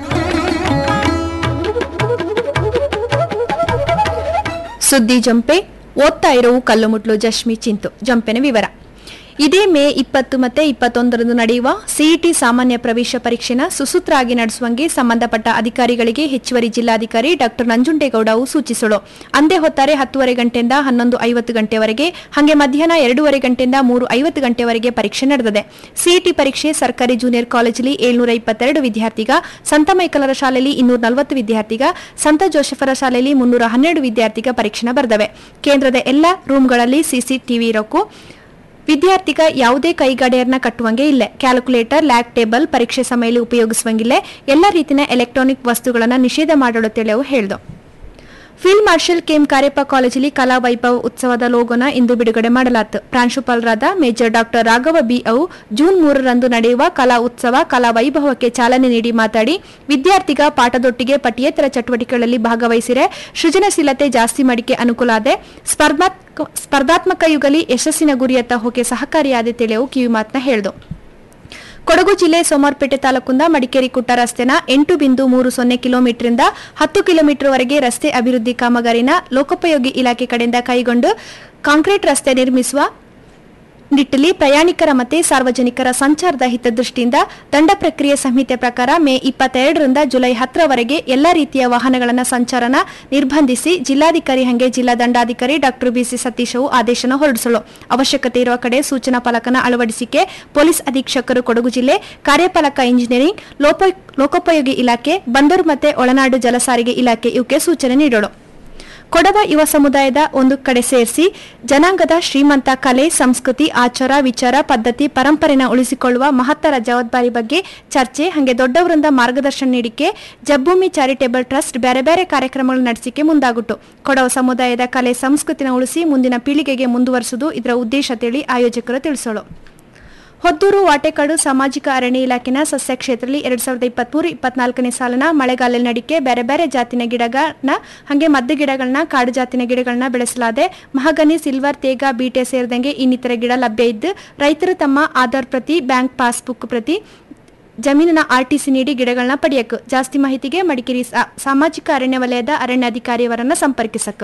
ಸುದ್ದಿ ಜಂಪೆ ಓದ್ತಾ ಇರೋವು ಕಲ್ಲುಮುಟ್ಲು ಜಶ್ಮಿ ಚಿಂತು ಜಂಪೆನ ವಿವರ ಇದೇ ಮೇ ಇಪ್ಪತ್ತು ಮತ್ತೆ ಇಪ್ಪತ್ತೊಂದರಂದು ನಡೆಯುವ ಸಿಇಟಿ ಸಾಮಾನ್ಯ ಪ್ರವೇಶ ಪರೀಕ್ಷೆನ ಸುಸೂತ್ರವಾಗಿ ನಡೆಸುವಂಗೆ ಸಂಬಂಧಪಟ್ಟ ಅಧಿಕಾರಿಗಳಿಗೆ ಹೆಚ್ಚುವರಿ ಜಿಲ್ಲಾಧಿಕಾರಿ ಡಾಕ್ಟರ್ ನಂಜುಂಡೇಗೌಡವು ಸೂಚಿಸಲು ಅಂದೇ ಹೊತ್ತಾರೆ ಹತ್ತುವರೆ ಗಂಟೆಯಿಂದ ಹನ್ನೊಂದು ಐವತ್ತು ಗಂಟೆವರೆಗೆ ಹಾಗೆ ಮಧ್ಯಾಹ್ನ ಎರಡೂವರೆ ಗಂಟೆಯಿಂದ ಮೂರು ಐವತ್ತು ಗಂಟೆವರೆಗೆ ಪರೀಕ್ಷೆ ನಡೆದಿದೆ ಸಿಇಟಿ ಪರೀಕ್ಷೆ ಸರ್ಕಾರಿ ಜೂನಿಯರ್ ಕಾಲೇಜಲ್ಲಿ ಏಳ್ನೂರ ಇಪ್ಪತ್ತೆರಡು ವಿದ್ಯಾರ್ಥಿಗ ಸಂತ ಮೈಕಲರ ಶಾಲೆಯಲ್ಲಿ ಇನ್ನೂರ ನಲವತ್ತು ವಿದ್ಯಾರ್ಥಿಗ ಸಂತ ಜೋಸೆಫರ ಶಾಲೆಯಲ್ಲಿ ಮುನ್ನೂರ ಹನ್ನೆರಡು ವಿದ್ಯಾರ್ಥಿಗ ಪರೀಕ್ಷೆನ ಬರೆದವೆ ಕೇಂದ್ರದ ಎಲ್ಲ ರೂಮ್ಗಳಲ್ಲಿ ಸಿಸಿಟಿವಿ ಇರೋಕ್ಕೂ ವಿದ್ಯಾರ್ಥಿಗ ಯಾವುದೇ ಕೈಗಡಿಯಾರನ್ನ ಕಟ್ಟುವಂಗೆ ಇಲ್ಲ ಕ್ಯಾಲ್ಕುಲೇಟರ್ ಲ್ಯಾಕ್ ಟೇಬಲ್ ಪರೀಕ್ಷೆ ಸಮಯದಲ್ಲಿ ಉಪಯೋಗಿಸುವಂಗಿಲ್ಲ ಎಲ್ಲ ರೀತಿಯ ಎಲೆಕ್ಟ್ರಾನಿಕ್ ವಸ್ತುಗಳನ್ನು ನಿಷೇಧ ಮಾಡಲು ತಿಳಿಯವು ಹೇಳ್ದು ಫೀಲ್ಡ್ ಮಾರ್ಷಲ್ ಕೆಎಂ ಕಾರ್ಯಪ್ಪ ಕಾಲೇಜಲ್ಲಿ ಕಲಾ ವೈಭವ ಉತ್ಸವದ ಲೋಗೋನ ಇಂದು ಬಿಡುಗಡೆ ಮಾಡಲಾಯಿತು ಪ್ರಾಂಶುಪಾಲರಾದ ಮೇಜರ್ ಡಾಕ್ಟರ್ ರಾಘವ ಬಿ ಅವು ಜೂನ್ ಮೂರರಂದು ನಡೆಯುವ ಕಲಾ ಉತ್ಸವ ಕಲಾ ವೈಭವಕ್ಕೆ ಚಾಲನೆ ನೀಡಿ ಮಾತಾಡಿ ವಿದ್ಯಾರ್ಥಿಗ ಪಾಠದೊಟ್ಟಿಗೆ ಪಠ್ಯೇತರ ಚಟುವಟಿಕೆಗಳಲ್ಲಿ ಭಾಗವಹಿಸಿರೆ ಸೃಜನಶೀಲತೆ ಜಾಸ್ತಿ ಮಾಡಿಕೆ ಅನುಕೂಲ ಆದೆ ಸ್ಪರ್ಧಾತ್ಮಕ ಸ್ಪರ್ಧಾತ್ಮಕ ಯುಗಲಿ ಯಶಸ್ಸಿನ ಗುರಿಯತ್ತ ಹೋಗಿ ಸಹಕಾರಿಯಾದ ತಿಳಿಯವು ಕಿವಿ ಮಾತನ್ನ ಹೇಳ್ದು ಕೊಡಗು ಜಿಲ್ಲೆ ಸೋಮಾರ್ಪೇಟೆ ತಾಲೂಕಿಂದ ಮಡಿಕೇರಿ ಕುಟ್ಟ ರಸ್ತೆನ ಎಂಟು ಬಿಂದು ಮೂರು ಸೊನ್ನೆ ಕಿಲೋಮೀಟರ್ನಿಂದ ಹತ್ತು ಕಿಲೋಮೀಟರ್ವರೆಗೆ ರಸ್ತೆ ಅಭಿವೃದ್ಧಿ ಕಾಮಗಾರಿನ ಲೋಕೋಪಯೋಗಿ ಇಲಾಖೆ ಕಡೆಯಿಂದ ಕೈಗೊಂಡು ಕಾಂಕ್ರೀಟ್ ರಸ್ತೆ ನಿರ್ಮಿಸುವ ನಿಟ್ಟಲ್ಲಿ ಪ್ರಯಾಣಿಕರ ಮತ್ತೆ ಸಾರ್ವಜನಿಕರ ಸಂಚಾರದ ಹಿತದೃಷ್ಟಿಯಿಂದ ದಂಡ ಪ್ರಕ್ರಿಯೆ ಸಂಹಿತೆ ಪ್ರಕಾರ ಮೇ ಇಪ್ಪತ್ತೆರಡರಿಂದ ಜುಲೈ ಹತ್ತರವರೆಗೆ ಎಲ್ಲ ರೀತಿಯ ವಾಹನಗಳನ್ನು ಸಂಚಾರನ ನಿರ್ಬಂಧಿಸಿ ಜಿಲ್ಲಾಧಿಕಾರಿ ಹಂಗೆ ಜಿಲ್ಲಾ ದಂಡಾಧಿಕಾರಿ ಡಾಕ್ಟರ್ ಬಿಸಿ ಸತೀಶವು ಆದೇಶನ ಹೊರಡಿಸಲು ಅವಶ್ಯಕತೆ ಇರುವ ಕಡೆ ಸೂಚನಾ ಫಲಕನ ಅಳವಡಿಸಿಕೆ ಪೊಲೀಸ್ ಅಧೀಕ್ಷಕರು ಕೊಡಗು ಜಿಲ್ಲೆ ಕಾರ್ಯಪಾಲಕ ಇಂಜಿನಿಯರಿಂಗ್ ಲೋಪ ಲೋಕೋಪಯೋಗಿ ಇಲಾಖೆ ಬಂದರು ಮತ್ತೆ ಒಳನಾಡು ಜಲಸಾರಿಗೆ ಇಲಾಖೆ ಇವಕ್ಕೆ ಸೂಚನೆ ನೀಡಲು ಕೊಡವ ಯುವ ಸಮುದಾಯದ ಒಂದು ಕಡೆ ಸೇರಿಸಿ ಜನಾಂಗದ ಶ್ರೀಮಂತ ಕಲೆ ಸಂಸ್ಕೃತಿ ಆಚಾರ ವಿಚಾರ ಪದ್ಧತಿ ಪರಂಪರೆನ ಉಳಿಸಿಕೊಳ್ಳುವ ಮಹತ್ತರ ಜವಾಬ್ದಾರಿ ಬಗ್ಗೆ ಚರ್ಚೆ ಹಾಗೆ ದೊಡ್ಡವರಿಂದ ಮಾರ್ಗದರ್ಶನ ನೀಡಿಕೆ ಜಬ್ಬೂಮಿ ಚಾರಿಟೇಬಲ್ ಟ್ರಸ್ಟ್ ಬೇರೆ ಬೇರೆ ಕಾರ್ಯಕ್ರಮಗಳು ನಡೆಸಿಕೆ ಮುಂದಾಗುಟ್ಟು ಕೊಡವ ಸಮುದಾಯದ ಕಲೆ ಸಂಸ್ಕೃತಿನ ಉಳಿಸಿ ಮುಂದಿನ ಪೀಳಿಗೆಗೆ ಮುಂದುವರಿಸುವುದು ಇದರ ಉದ್ದೇಶ ತಿಳಿ ಆಯೋಜಕರು ತಿಳಿಸೋಳು ಹೊದ್ದೂರು ವಾಟೆಕಾಡು ಸಾಮಾಜಿಕ ಅರಣ್ಯ ಇಲಾಖೆನ ಸಸ್ಯ ಕ್ಷೇತ್ರದಲ್ಲಿ ಎರಡ್ ಸಾವಿರದ ಇಪ್ಪತ್ಮೂರು ಇಪ್ಪತ್ನಾಲ್ಕನೇ ಸಾಲಿನ ಮಳೆಗಾಲ ನಡಿಕೆ ಬೇರೆ ಬೇರೆ ಜಾತಿನ ಗಿಡಗಳನ್ನ ಹಾಗೆ ಮದ್ದು ಗಿಡಗಳನ್ನ ಕಾಡು ಜಾತಿನ ಗಿಡಗಳನ್ನ ಬೆಳೆಸಲಾದೆ ಮಹಗನಿ ಸಿಲ್ವರ್ ತೇಗ ಬೀಟೆ ಸೇರಿದಂಗೆ ಇನ್ನಿತರ ಗಿಡ ಲಭ್ಯ ಇದ್ದು ರೈತರು ತಮ್ಮ ಆಧಾರ್ ಪ್ರತಿ ಬ್ಯಾಂಕ್ ಪಾಸ್ಬುಕ್ ಪ್ರತಿ ಜಮೀನಿನ ಆರ್ಟಿಸಿ ನೀಡಿ ಗಿಡಗಳನ್ನ ಪಡೆಯಕ್ಕೆ ಜಾಸ್ತಿ ಮಾಹಿತಿಗೆ ಮಡಿಕೇರಿ ಸಾ- ಸಾಮಾಜಿಕ ಅರಣ್ಯ ವಲಯದ ಅರಣ್ಯಾಧಿಕಾರಿಯವರನ್ನ ಸಂಪರ್ಕಿಸಕ್ಕೆ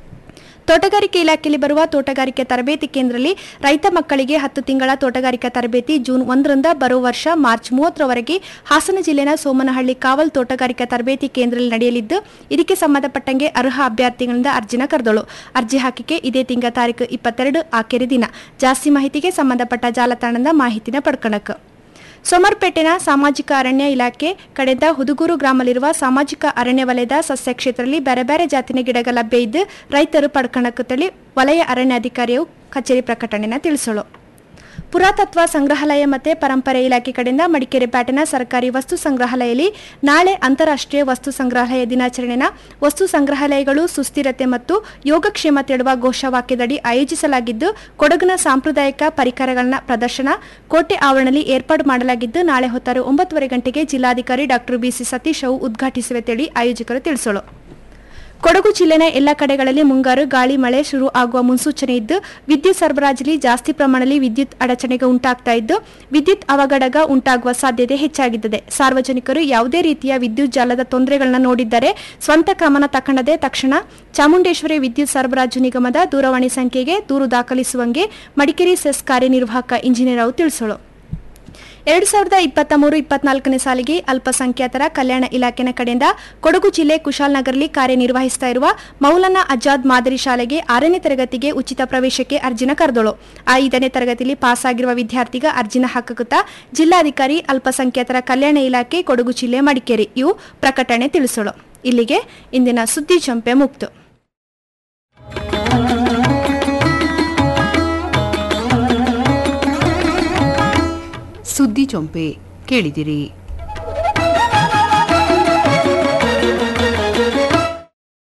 ತೋಟಗಾರಿಕೆ ಇಲಾಖೆಯಲ್ಲಿ ಬರುವ ತೋಟಗಾರಿಕೆ ತರಬೇತಿ ಕೇಂದ್ರದಲ್ಲಿ ರೈತ ಮಕ್ಕಳಿಗೆ ಹತ್ತು ತಿಂಗಳ ತೋಟಗಾರಿಕಾ ತರಬೇತಿ ಜೂನ್ ಒಂದರಿಂದ ಬರುವ ವರ್ಷ ಮಾರ್ಚ್ ಮೂವತ್ತರವರೆಗೆ ಹಾಸನ ಜಿಲ್ಲೆನ ಸೋಮನಹಳ್ಳಿ ಕಾವಲ್ ತೋಟಗಾರಿಕಾ ತರಬೇತಿ ಕೇಂದ್ರದಲ್ಲಿ ನಡೆಯಲಿದ್ದು ಇದಕ್ಕೆ ಸಂಬಂಧಪಟ್ಟಂಗೆ ಅರ್ಹ ಅಭ್ಯರ್ಥಿಗಳಿಂದ ಅರ್ಜಿನ ಕರೆದಳು ಅರ್ಜಿ ಹಾಕಿಕೆ ಇದೇ ತಿಂಗಳ ತಾರೀಕು ಇಪ್ಪತ್ತೆರಡು ಆಖರಿ ದಿನ ಜಾಸ್ತಿ ಮಾಹಿತಿಗೆ ಸಂಬಂಧಪಟ್ಟ ಜಾಲತಾಣದ ಮಾಹಿತಿನ ಪಡ್ಕಣಕ್ಕೆ ಸೋಮರ್ಪೇಟೆನ ಸಾಮಾಜಿಕ ಅರಣ್ಯ ಇಲಾಖೆ ಕಡೆಯಿಂದ ಹುದುಗೂರು ಗ್ರಾಮದಲ್ಲಿರುವ ಸಾಮಾಜಿಕ ಅರಣ್ಯ ವಲಯದ ಸಸ್ಯ ಕ್ಷೇತ್ರದಲ್ಲಿ ಬೇರೆ ಬೇರೆ ಜಾತಿನ ಗಿಡಗಳ ಲಭ್ಯ ಇದ್ದು ರೈತರು ಪಡ್ಕಣಕ್ಕೆ ತಳಿ ವಲಯ ಅರಣ್ಯಾಧಿಕಾರಿಯು ಕಚೇರಿ ಪ್ರಕಟಣೆನ ತಿಳಿಸಲು ಪುರಾತತ್ವ ಸಂಗ್ರಹಾಲಯ ಮತ್ತೆ ಪರಂಪರೆ ಇಲಾಖೆ ಕಡೆಯಿಂದ ಮಡಿಕೇರಿ ಪ್ಯಾಟೆನ ಸರ್ಕಾರಿ ವಸ್ತು ಸಂಗ್ರಹಾಲಯದಲ್ಲಿ ನಾಳೆ ಅಂತಾರಾಷ್ಟ್ರೀಯ ವಸ್ತು ಸಂಗ್ರಹಾಲಯ ದಿನಾಚರಣೆನ ವಸ್ತು ಸಂಗ್ರಹಾಲಯಗಳು ಸುಸ್ಥಿರತೆ ಮತ್ತು ಯೋಗಕ್ಷೇಮ ತೆಳುವ ಘೋಷವಾಕ್ಯದಡಿ ಆಯೋಜಿಸಲಾಗಿದ್ದು ಕೊಡಗಿನ ಸಾಂಪ್ರದಾಯಿಕ ಪರಿಕರಗಳನ್ನ ಪ್ರದರ್ಶನ ಕೋಟೆ ಆವರಣದಲ್ಲಿ ಏರ್ಪಾಡು ಮಾಡಲಾಗಿದ್ದು ನಾಳೆ ಹೊತ್ತಾರೆ ಒಂಬತ್ತುವರೆ ಗಂಟೆಗೆ ಜಿಲ್ಲಾಧಿಕಾರಿ ಡಾಕ್ಟರ್ ಬಿಸಿ ಸತೀಶ್ ಅವು ಉದ್ಘಾಟಿಸುವೆ ತಿಳಿ ಆಯೋಜಕರು ತಿಳಿಸಲು ಕೊಡಗು ಜಿಲ್ಲೆನ ಎಲ್ಲ ಕಡೆಗಳಲ್ಲಿ ಮುಂಗಾರು ಗಾಳಿ ಮಳೆ ಶುರು ಆಗುವ ಮುನ್ಸೂಚನೆ ಇದ್ದು ವಿದ್ಯುತ್ ಸರಬರಾಜಲ್ಲಿ ಜಾಸ್ತಿ ಪ್ರಮಾಣದಲ್ಲಿ ವಿದ್ಯುತ್ ಅಡಚಣೆಗೆ ಉಂಟಾಗ್ತಾ ಇದ್ದು ವಿದ್ಯುತ್ ಅವಘಡಗ ಉಂಟಾಗುವ ಸಾಧ್ಯತೆ ಹೆಚ್ಚಾಗಿದ್ದದೆ ಸಾರ್ವಜನಿಕರು ಯಾವುದೇ ರೀತಿಯ ವಿದ್ಯುತ್ ಜಾಲದ ತೊಂದರೆಗಳನ್ನ ನೋಡಿದ್ದರೆ ಸ್ವಂತ ಕ್ರಮನ ತಕ್ಕಣದೆ ತಕ್ಷಣ ಚಾಮುಂಡೇಶ್ವರಿ ವಿದ್ಯುತ್ ಸರಬರಾಜು ನಿಗಮದ ದೂರವಾಣಿ ಸಂಖ್ಯೆಗೆ ದೂರು ದಾಖಲಿಸುವಂಗೆ ಮಡಿಕೇರಿ ಸೆಸ್ ಕಾರ್ಯನಿರ್ವಾಹಕ ಇಂಜಿನಿಯರ್ ಅವರು ತಿಳಿಸಲು ಎರಡು ಸಾವಿರದ ಇಪ್ಪತ್ತ ಮೂರು ಇಪ್ಪತ್ನಾಲ್ಕನೇ ಸಾಲಿಗೆ ಅಲ್ಪಸಂಖ್ಯಾತರ ಕಲ್ಯಾಣ ಇಲಾಖೆನ ಕಡೆಯಿಂದ ಕೊಡಗು ಜಿಲ್ಲೆ ಕುಶಾಲನಗರಲ್ಲಿ ಕಾರ್ಯನಿರ್ವಹಿಸ್ತಾ ಇರುವ ಮೌಲಾನಾ ಅಜಾದ್ ಮಾದರಿ ಶಾಲೆಗೆ ಆರನೇ ತರಗತಿಗೆ ಉಚಿತ ಪ್ರವೇಶಕ್ಕೆ ಅರ್ಜಿನ ಕರೆದಳು ಆ ಐದನೇ ತರಗತಿಯಲ್ಲಿ ಪಾಸ್ ಆಗಿರುವ ವಿದ್ಯಾರ್ಥಿಗ ಅರ್ಜಿನ ಹಾಕುತ್ತಾ ಜಿಲ್ಲಾಧಿಕಾರಿ ಅಲ್ಪಸಂಖ್ಯಾತರ ಕಲ್ಯಾಣ ಇಲಾಖೆ ಕೊಡಗು ಜಿಲ್ಲೆ ಮಡಿಕೇರಿ ಇವು ಪ್ರಕಟಣೆ ತಿಳಿಸಳು ಇಲ್ಲಿಗೆ ಇಂದಿನ ಸುದ್ದಿ ಚಂಪೆ ಮುಕ್ತು ಸುದ್ದಿ ಚೊಂಪೆ ಕೇಳಿದಿರಿ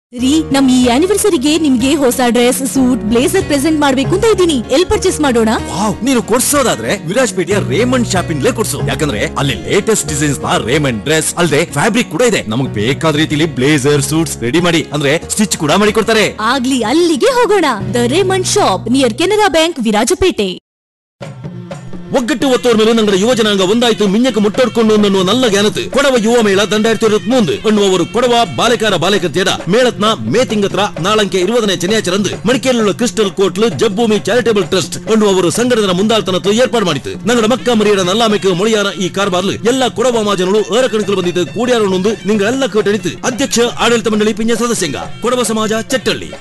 ರೀ ನಮ್ ಈ ಆನಿವರ್ಸರಿಗೆ ನಿಮ್ಗೆ ಹೊಸ ಡ್ರೆಸ್ ಸೂಟ್ ಬ್ಲೇಸರ್ ಪ್ರೆಸೆಂಟ್ ಮಾಡ್ಬೇಕು ಅಂತ ಇದ್ದೀನಿ ಎಲ್ ಪರ್ಚೇಸ್ ಮಾಡೋಣ ವಾವ್ ನೀನು ಕೊಡ್ಸೋದಾದ್ರೆ ವಿರಾಜ್ಪೇಟೆಯ ರೇಮಂಡ್ ಶಾಪಿಂಗ್ಲೇ ಕೊಡ್ಸು ಯಾಕಂದ್ರೆ ಅಲ್ಲಿ ಲೇಟೆಸ್ಟ್ ಡಿಸೈನ್ಸ್ ನ ರೇಮಂಡ್ ಡ್ರೆಸ್ ಅಲ್ಲದೆ ಫ್ಯಾಬ್ರಿಕ್ ಕೂಡ ಇದೆ ನಮಗೆ ಬೇಕಾದ ರೀತಿಲಿ ಬ್ಲೇಸರ್ ಸೂಟ್ಸ್ ರೆಡಿ ಮಾಡಿ ಅಂದ್ರೆ ಸ್ಟಿಚ್ ಕೂಡ ಮಾಡಿ ಕೊಡ್ತಾರೆ ಆಗ್ಲಿ ಅಲ್ಲಿಗೆ ಹೋಗೋಣ the Raymond shop near Canara bank Virajpet ಒಗ್ಗಟ್ಟು ಒತ್ತೋರ್ ಮೇಲೆ ನಂಗಡ ಯುವ ಜನಾಂಗ ಒಂದಾಯ್ತು ಮಿಂಜಕ್ಕೆ ಮುಟ್ಟೋಡ್ಕೊಂಡು ಅನ್ನುವ ನಲ್ಲ ಜ್ಞಾನತು ಕೊಡವ ಯುವ ಮೇಳ ದಂಡಾಯಿರത്തി ഇരുപത്തി മൂന്ന് എണ്ണുവർ കൊടവ ബാലക്കാര ബാലകത്തിയുടെ മേളത്ന മേ തിങ്കത്ര നാളಂಕೆ ഇരുപതನೇ ചെന്നൈച്ചರಂದು ಮಡಿಕೇರಿയുള്ള ಕ್ರಿಸ್ಟಲ್ ಕೋಟ್ಲು ಜಬ್ಬೂಮಿ ಚಾರಿಟೇಬಲ್ ಟ್ರಸ್ಟ್ ಎನ್ನುವರು ಸಂಘಟನೆ ಮುಂದಾಳ್ತನತ್ತು ಏರ್ಪಾಡು ಮಾಡಿತು ನಂಗಡ ಮಕ್ಕ ಮರಿಯಡ ನಲ್ಲಾಮೆக்கு மொழியான ಈ ಕಾರ್ಬಾರ್ಲು ಎಲ್ಲ ಕೊಡವ ಮಾಜನಗಳು ಏರಕಣಿಕಲು ಬಂದಿದ್ದು ಕೂಡಿಯಾರೊಂದು ನಿಂಗಳೆಲ್ಲ ಕೇಟಣಿತು ಅಧ್ಯಕ್ಷ ಆಡಳಿತ ಮಂಡಳಿ ಪಿಂಜ ಸದಸ್ಯಂಗ ಕೊಡವ ಸಮಾಜ ಚಟ್ಟಳ್ಳಿ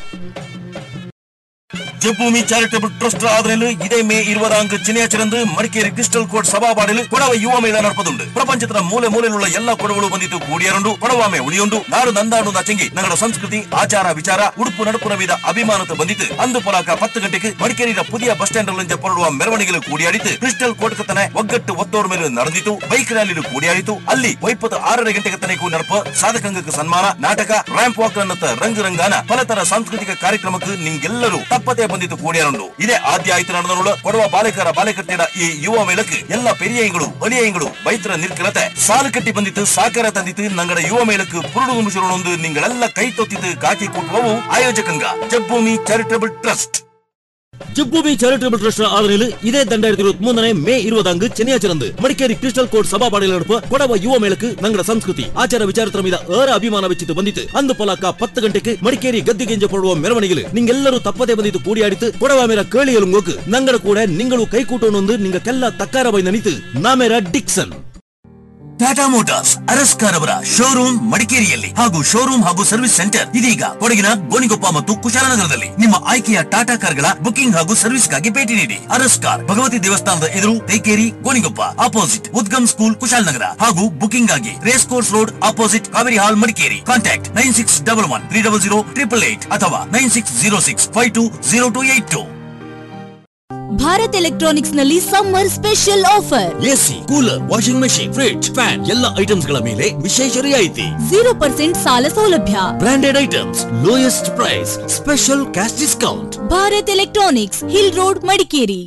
ಜಬ್ಬೂಮಿ ಚಾರಿಟಬಲ್ ಟ್ರಸ್ಟ್ ಆದರಲ್ಲೂ ಇದೇ ಮೇ ഇരുപതാം ചെന്നൈച്ചರಂದು ಮಡಿಕೇರಿ ಕ್ರಿಸ್ಟಲ್ ಕೋರ್ಟ್ ಸಭಾಪಾಡಿಲು ಕೊಡವ ಯುವ ಮೇಳ നടപ്പതുണ്ട് ಪ್ರಪಂಚದ ಮೂಲೆ ಮೂಲೆയുള്ള ಎಲ್ಲ ಕೊಡಗಳು ಬಂದಿದ್ದು ಕೂಡಿಯರುಂಡು ಕೊಡವಾಮೆ ಉಳಿಯುಂಡು ನಾಡು ನಂದಾಡು ನಚಂಗಿ ನಗರ ಸಂಸ್ಕೃತಿ ಆಚಾರ ವಿಚಾರ ಉಡುಪು ನಡುಪುನ ಮೀದ ಅಭಿಮಾನತೆ ಬಂದಿತ್ತು ಅಂದು ಪೊಲಾಕ ಪತ್ತು ಗಂಟೆಗೆ ಮಡಿಕೇರಿಯ ಪುದಿಯ ಬಸ್ ಸ್ಟ್ಯಾಂಡ್ ನಲ್ಲಿ ಹೊರಡುವ ಮೆರವಣಿಗೆಲು ಕೂಡಿಯಾಡಿತು ಕ್ರಿಸ್ಟಲ್ ಕೋರ್ಟ್ ಕತ್ತನೆ ಒಗ್ಗಟ್ಟು ಒತ್ತೋರ ಮೇಲೆ ನಡೆದಿತ್ತು ಬೈಕ್ ರ್ಯಾಲಿ ಕೂಡಿಯಾಡಿತು ಅಲ್ಲಿ ಒಪ್ಪತ್ತು ಆರರ ಗಂಟೆಗೆ ತನಕ ನಡಪ ಸಾಧಕಂಗಕ್ಕೆ ಸನ್ಮಾನ ನಾಟಕ ರ್ಯಾಂಪ್ ವಾಕ್ ಅನ್ನತ್ತ ರಂಗು ರಂಗಾನ ಪಲತರ ಸಾಂಸ್ಕೃತಿಕ ಕಾರ್ಯಕ್ರಮಕ್ಕೆ ನಿಮ್ಗೆಲ್ಲರೂ ತಪ್ಪದೆ ಬಂದಿದ್ದು ಕೂಡಿಯಾರುಂಡು ಇದೇ ಆದ್ಯ ಆಯ್ತು ನಡೆದನುಳ್ಳ ಕೊಡುವ ಬಾಲಕರ ಬಾಲಕರ್ತಿಯರ ಈ ಯುವ ಮೇಳಕ್ಕೆ ಎಲ್ಲ ಪೆರಿಯಗಳು ಅಳಿಯಗಳು ಬೈತರ ನಿರ್ಕಲತೆ ಸಾಲು ಕಟ್ಟಿ ಬಂದಿತ್ತು ಸಾಕಾರ ತಂದಿತ್ತು ನಂಗಡ ಯುವ ಮೇಳಕ್ಕೆ ಪುರುಡು ನಿಮಿಷಗಳೊಂದು ನಿಂಗಳೆಲ್ಲ ಕೈ ತೊತ್ತಿದ್ದು ಕಾಕಿ ಕೊಟ್ಟುವವು ಆಯೋಜಕಂಗ Jabbhumi charitable trust Jabbhumi charitable trust ಆದರಲ್ಲಿ ಇದೇ ದಂಡಾಯಿರத்தி இருபத்தி மூணನೇ ಮೇ இருபதாங்கு ಚೆನ್ನೈಚರಂದು ಮಡಿಕೇರಿ ಕ್ರಿಸ್ಟಲ್ ಕೋರ್ಟ್ ಸಭಾಪಾಡಿಯಲ್ಲಿ ನಡುಪ ಕೊಡವ ಯುವ ಮೇಳಕ್ಕೆ ನಂಗಡ ಸಂಸ್ಕೃತಿ ಆಚಾರ ವಿಚಾರತರ ಮೀದ ಏರ ಅಭಿಮಾನ ವೆಚ್ಚಿತು ಬಂದಿತ್ತು ಅಂದು ಪಲಾಕ ಪತ್ತು ಗಂಟೆಗೆ ಮಡಿಕೇರಿ ಗದ್ದಿಗೆಂಜ ಪಡುವ ಮೆರವಣಿಗೆಲು ನಿಂಗೆಲ್ಲರೂ ತಪ್ಪದೆ ಬಂದಿದ್ದು ಕೂಡಿಯಾಡಿತು ಕೊಡವ ಮೇರ ಕೇಳಿಯಲು ಹೋಗು ನಂಗಡ ಕೂಡ ನಿಂಗಳು ಕೈಕೂಟೋನೊಂದು ನಿಂಗಕ್ಕೆಲ್ಲ ತಕ್ಕಾರ ಬೈ ನನಿತು ನಾಮೇರ ಡಿಕ್ಸನ್ ಟಾಟಾ ಮೋಟಾರ್ಸ್ ಅರಸ್ಕಾರ್ ಅವರ ಶೋರೂಮ್ ಮಡಿಕೇರಿಯಲ್ಲಿ ಹಾಗೂ ಶೋರೂಮ್ ಹಾಗೂ ಸರ್ವಿಸ್ ಸೆಂಟರ್ ಇದೀಗ ಕೊಡಗಿನ ಗೋಣಿಗೊಪ್ಪ ಮತ್ತು ಕುಶಾಲನಗರದಲ್ಲಿ ನಿಮ್ಮ ಆಯ್ಕೆಯ ಟಾಟಾ ಕಾರ್ಗಳ ಬುಕಿಂಗ್ ಹಾಗೂ ಸರ್ವಿಸ್ಗಾಗಿ ಭೇಟಿ ನೀಡಿ ಅರಸ್ಕಾರ್ ಭಗವತಿ ದೇವಸ್ಥಾನದ ಎದುರು ತೈಕೇರಿ ಗೋಣಿಗೊಪ್ಪ ಆಪೋಸಿಟ್ ಉದ್ಗಮ್ ಸ್ಕೂಲ್ ಕುಶಾಲನಗರ ಹಾಗೂ ಬುಕಿಂಗ್ ಆಗಿ race course road opposite Kaveri hall Madikeri contact nine six double one three double zero triple eight ಅಥವಾ nine six zero six five two zero two eight two Bharat electronics ನಲ್ಲಿ summer special offer AC cooler washing machine fridge fan ಎಲ್ಲ items ಗಳ ಮೇಲೆ ವಿಶೇಷ ರಿಯಾಯಿತಿ zero percent ಸಾಲ ಸೌಲಭ್ಯ branded items lowest price special cash discount Bharat electronics hill road Madikeri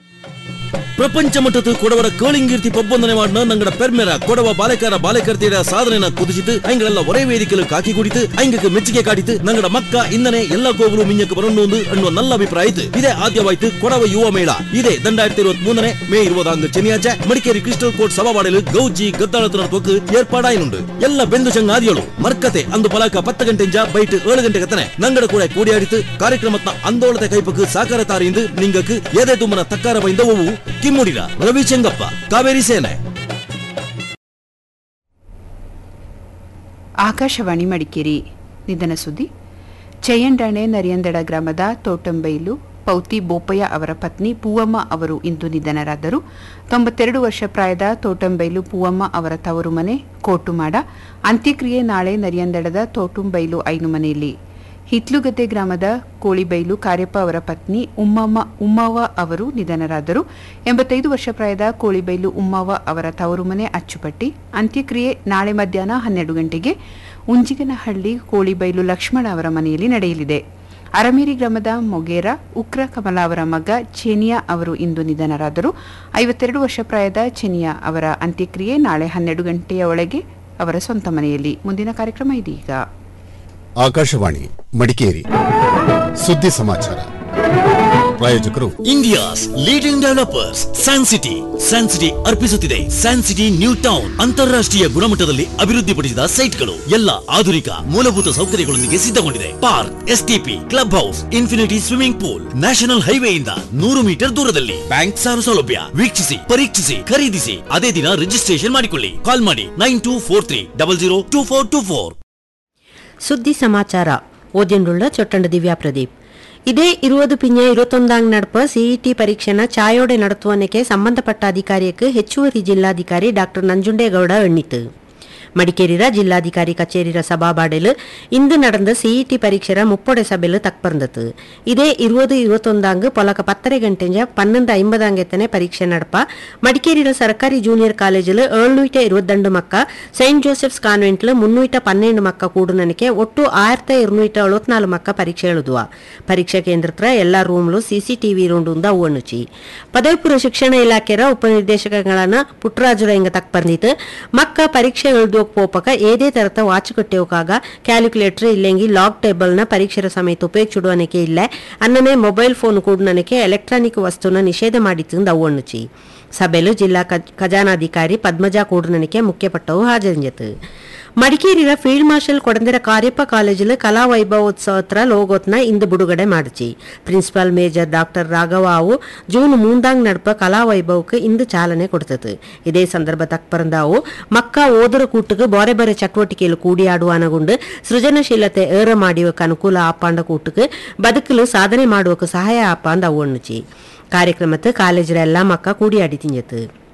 ಪ್ರಪಂಚ ಮಟ್ಟದ ಕೊಡವರ ಕೇಳಿಂಗೀರ್ತಿ ಪಬ್ಬೊಂದನೆ ಮಾಡಿನ ನಂಗಡ ಪೆರ್ಮೆರ ಕೊಡವ ಬಾಲಕರ ಬಾಲಕರ್ತಿಯರ ಸಾಧನೆನ ಕುದಿಸಿತು ಐಂಗಳೆಲ್ಲ ಒರೇ ವೇದಿಕೆಲು ಕಾಕಿ ಕುಡಿತು ಐಂಗಕ್ಕೆ ಮೆಚ್ಚುಗೆ ಕಾಟಿತು ನಂಗಡ ಮಕ್ಕ ಇಂದನೆ ಎಲ್ಲ ಗೋಗುಲು ಮಿಂಜಕ್ಕೆ ಬರೊಂದು ಅನ್ನುವ ನಲ್ಲ ಅಭಿಪ್ರಾಯ ಇತ್ತು ಇದೇ ಆದ್ಯವಾಯ್ತು ಕೊಡವ ಯುವ ಮೇಳ ಇದೇ ದಂಡಾಯಿರത്തി ഇരുപത്തി മൂന്നിന് മേ ഇരുപതാം ചെന്നിയാഴ്ച മടിക്കേരി ക്രിസ്റ്റൽ കോട്ട് സഭപാടിൽ ഗൗജി ಗದ್ದಾಳದ ನಡಪಕ್ಕೆ ಏರ್ಪಾಡಾಯಿನುಂಡು ಎಲ್ಲ ಬೆಂದು ಚಂಗಾದಿಯಳು ಮರ್ಕತೆ ಅಂದು ಪಲಾಕ ಪತ್ತು ಗಂಟೆಂಜ ಬೈಟ್ ಏಳು ಗಂಟೆ ಕತ್ತನೆ ನಂಗಡ ಕೂಡ ಕೂಡಿಯಾಡಿತು ಕಾರ್ಯಕ್ರಮತ್ನ ಅಂದೋಳದ ಕೈಪಕ್ಕೆ ಸಾಕಾರ ತಾರಿಯಿಂದ ನಿಂಗಕ್ಕೆ ಎದೆ ತುಮ್ಮನ ತಕ್ಕಾರ ಬೈಂದ ಓವು ಕಿಮ್ಮುಡಿರ ರವಿ ಚೆಂಗಪ್ಪ ಕಾವೇರಿ ಸೇನೆ ಆಕಾಶವಾಣಿ ಮಡಿಕೇರಿ ನಿಧನ ಸುದ್ದಿ ಚಯ್ಯಂಡಾಣೆ ನರಿಯಂದಡ ಗ್ರಾಮದ ತೋಟಂಬೈಲು ಪೌತಿ ಬೋಪಯ್ಯ ಅವರ ಪತ್ನಿ ಪೂವಮ್ಮ ಅವರು ಇಂದು ನಿಧನರಾದರು ತೊಂಬತ್ತೆರಡು ವರ್ಷ ಪ್ರಾಯದ ತೋಟಂಬೈಲು ಪೂವಮ್ಮ ಅವರ ತವರು ಮನೆ ಕೋಟುಮಾಡ ಅಂತ್ಯಕ್ರಿಯೆ ನಾಳೆ ನರಿಯಂದಡದ ತೋಟುಂಬೈಲು ಐನು ಮನೆಯಲ್ಲಿ ಹಿತ್ಲುಗದ್ದೆ ಗ್ರಾಮದ ಕೋಳಿಬೈಲು ಕಾರ್ಯಪ್ಪ ಅವರ ಪತ್ನಿ ಉಮ್ಮಮ್ಮ ಉಮ್ಮವ್ವ ಅವರು ನಿಧನರಾದರು ಎಂಬತ್ತೈದು ವರ್ಷ ಪ್ರಾಯದ ಕೋಳಿಬೈಲು ಉಮ್ಮವ್ವ ಅವರ ತವರು ಮನೆ ಅಚ್ಚುಪಟ್ಟಿ ಅಂತ್ಯಕ್ರಿಯೆ ನಾಳೆ ಮಧ್ಯಾಹ್ನ ಹನ್ನೆರಡು ಗಂಟೆಗೆ ಉಂಜಿಗನಹಳ್ಳಿ ಕೋಳಿಬೈಲು ಲಕ್ಷ್ಮಣ ಅವರ ಮನೆಯಲ್ಲಿ ನಡೆಯಲಿದೆ ಅರಮೇರಿ ಗ್ರಾಮದ ಮೊಗೇರ ಉಕ್ರ ಕಮಲ ಅವರ ಮಗ ಚೆನಿಯಾ ಅವರು ಇಂದು ನಿಧನರಾದರು ಐವತ್ತೆರಡು ವರ್ಷ ಪ್ರಾಯದ ಚೆನಿಯಾ ಅವರ ಅಂತ್ಯಕ್ರಿಯೆ ನಾಳೆ ಹನ್ನೆರಡು ಗಂಟೆಯ ಒಳಗೆ ಅವರ ಸ್ವಂತ ಮನೆಯಲ್ಲಿ ಮುಂದಿನ ಕಾರ್ಯಕ್ರಮ ಇದೀಗ ಆಕಾಶವಾಣಿ ಮಡಿಕೇರಿ ಸುದ್ದಿ ಸಮಾಚಾರ ಪ್ರಾಯೋಜಕರು India's leading developers San city San city ಅರ್ಪಿಸುತ್ತಿದೆ ಸ್ಯಾನ್ ಸಿಟಿ ನ್ಯೂ ಟೌನ್ ಅಂತಾರಾಷ್ಟ್ರೀಯ ಗುಣಮಟ್ಟದಲ್ಲಿ ಅಭಿವೃದ್ಧಿಪಡಿಸಿದ ಸೈಟ್ಗಳು ಎಲ್ಲ ಆಧುನಿಕ ಮೂಲಭೂತ ಸೌಕರ್ಯಗಳೊಂದಿಗೆ ಸಿದ್ಧಗೊಂಡಿದೆ park STP club house infinity swimming pool national ಹೈವೇಯಿಂದ ನೂರು ಮೀಟರ್ ದೂರದಲ್ಲಿ ಬ್ಯಾಂಕ್ ಸಾಲ ಸೌಲಭ್ಯ ವೀಕ್ಷಿಸಿ ಪರೀಕ್ಷಿಸಿ ಖರೀದಿಸಿ ಅದೇ ದಿನ ರಿಜಿಸ್ಟ್ರೇಷನ್ ಮಾಡಿಕೊಳ್ಳಿ ಕಾಲ್ ಮಾಡಿ nine two four three double zero two four two four ಸುದ್ದಿ ಸಮಾಚಾರ ಓದ್ಯಂಡುಳ್ಳ ಚೊಟ್ಟಂಡ ದಿವ್ಯಾ ಪ್ರದೀಪ್ ಇದೇ ಇರುವುದು ಪಿಂಜ ഇരുപത്തൊന്നാം നടപ്പ് ಸಿಇಟಿ ಪರೀಕ್ಷೆನ ಚಾಯೋಡೆ നടത്തുവനಕ್ಕೆ ಸಂಬಂಧಪಟ್ಟ ಅಧಿಕಾರಿಯಕ್ಕೆ ಹೆಚ್ಚುವರಿ ಜಿಲ್ಲಾಧಿಕಾರಿ ಡಾಕ್ಟರ್ ನಂಜುಂಡೇಗೌಡ ಎಣ್ಣಿತು ಮಡಿಕೇರಿರ ಜಿಲ್ಲಾಧಿಕಾರಿ ಕಚೇರಿರ ಸಭಾಬಾಡೆಲು ಇಂದು நடந்த ಸಿಇಟಿ ಪರೀಕ್ಷೆರ ಮುಪ್ಪೊಡೆ ಸಭೆಲು ತಕ್ಪರ್ந்தது ಇದೇ ಇರುವುದು ಇರುವತ್ತೊಂದಾಂಗ್ ಪೊಲಕ ಪತ್ತರೆ ಗಂಟೆಂಜ ಪನ್ನೊಂದು ಐಂಬದಾಂಗೆತ್ತನೆ ಪರೀಕ್ಷೆ ನಡಪ ಮಡಿಕೇರಿರ ಸರ್ಕಾರಿ ಜೂನಿಯರ್ ಕಾಲೇಜಿಲು ಏಳ್ನೂಟ ಇರುವತ್ತಂಡು ಮಕ್ಕ ಸೈಂಟ್ ಜೋಸೆಫ್ಸ್ ಕಾನ್ವೆಂಟ್ಲು ಮುನ್ನೂಟ ಪನ್ನೆಂಡು ಮಕ್ಕ ಕೂಡುನನಿಕೆ ಒಟ್ಟು ಆயிரத்தி இருநூற்றி எழுபத்தி ಮಕ್ಕ ಪರೀಕ್ಷೆ எழுதுவா ಪರೀಕ್ಷಾ ಕೇಂದ್ರತ್ರ ಎಲ್ಲಾ ರೂಮ್ಲು ಸಿಸಿಟಿವಿ ರೋಂಡುಂದ ಅವಣ್ಣುಚಿ ಪದವಿ ಪೂರ್ವ ಶಿಕ್ಷಣ ಇಲಾಖೆರ ಉಪನಿರ್ದೇಶಕಗಳನ್ನ ಪುಟ್ಟರಾಜುರ ಹಿಂಗ ತಕ್ ಬಂದಿತ್ತು ಮಕ್ಕ ಪರೀಕ್ಷೆ எழுதுவோಕ್ ಪೋಪಕ ಏದೇ ತರತ ವಾಚ್ ಕಟ್ಟೆಯೋಕಾಗ ಕ್ಯಾಲ್ಕುಲೇಟರ್ ಇಲ್ಲೆಂಗಿ ಲಾಗ್ ಟೇಬಲ್ ನ ಪರೀಕ್ಷೆರ ಸಮೇತ ಉಪಯೋಗಿಸುಡುವನಕ್ಕೆ ಇಲ್ಲ ಅನ್ನನೆ ಮೊಬೈಲ್ ಫೋನ್ ಕೂಡನಕ್ಕೆ ಎಲೆಕ್ಟ್ರಾನಿಕ್ ವಸ್ತುನ ನಿಷೇಧ ಮಾಡಿತ್ತು ಅವಣ್ಣುಚಿ ಸಭೆಲು ಜಿಲ್ಲಾ ಖಜ್- ಖಜಾನಾಧಿಕಾರಿ ಪದ್ಮಜಾ ಕೂಡನನಿಕೆ ಮುಖ್ಯಪಟ್ಟವು ಹಾಜರಿಂಜತು ಮಡಿಕೇರಿಯ ಫೀಲ್ಡ್ ಮಾರ್ಷಲ್ ಕೊಡಂದರ ಕಾರ್ಯಪ್ಪ ಕಾಲೇಜಿಲು ಕಲಾ ವೈಭವೋತ್ಸವತ್ರ ಲೋಗೋತ್ನ ಇಂದು ಬಿಡುಗಡೆ ಮಾಡಿಚಿ ಪ್ರಿನ್ಸಿಪಾಲ್ ಮೇಜರ್ ಡಾಕ್ಟರ್ ರಾಘವಾವು ಜೂನ್ ಮೂಂದಾಂಗ್ ನಡಪ ಕಲಾ ವೈಭವಕ್ಕೆ ಇಂದು ಚಾಲನೆ ಕೊಡ್ತது ಇದೇ ಸಂದರ್ಭ ತಕ್ಪರಂದಾವು ಮಕ್ಕ ಓದರ ಕೂಟಕ್ಕೆ ಬಾರೆ ಬಾರೆ ಚಟುವಟಿಕೆಯಲ್ಲಿ ಕೂಡಿಯಾಡುವಾನಗುಂಡು ಸೃಜನಶೀಲತೆ ಏರ ಮಾಡಿವಕ್ಕೆ ಅನುಕೂಲ ಆಪಾಂಡ ಕೂಟಕ್ಕೆ ಬದುಕಲು ಸಾಧನೆ ಮಾಡುವಕ್ಕೆ ಸಹಾಯ ಆಪಾಂದ ಅವಣ್ಣುಚಿ ಕಾರ್ಯಕ್ರಮಕ್ಕೆ ಕಾಲೇಜರ ಎಲ್ಲಾ ಮಕ್ಕ ಕೂಡಿಯಾಡಿ ತಿಂಜತು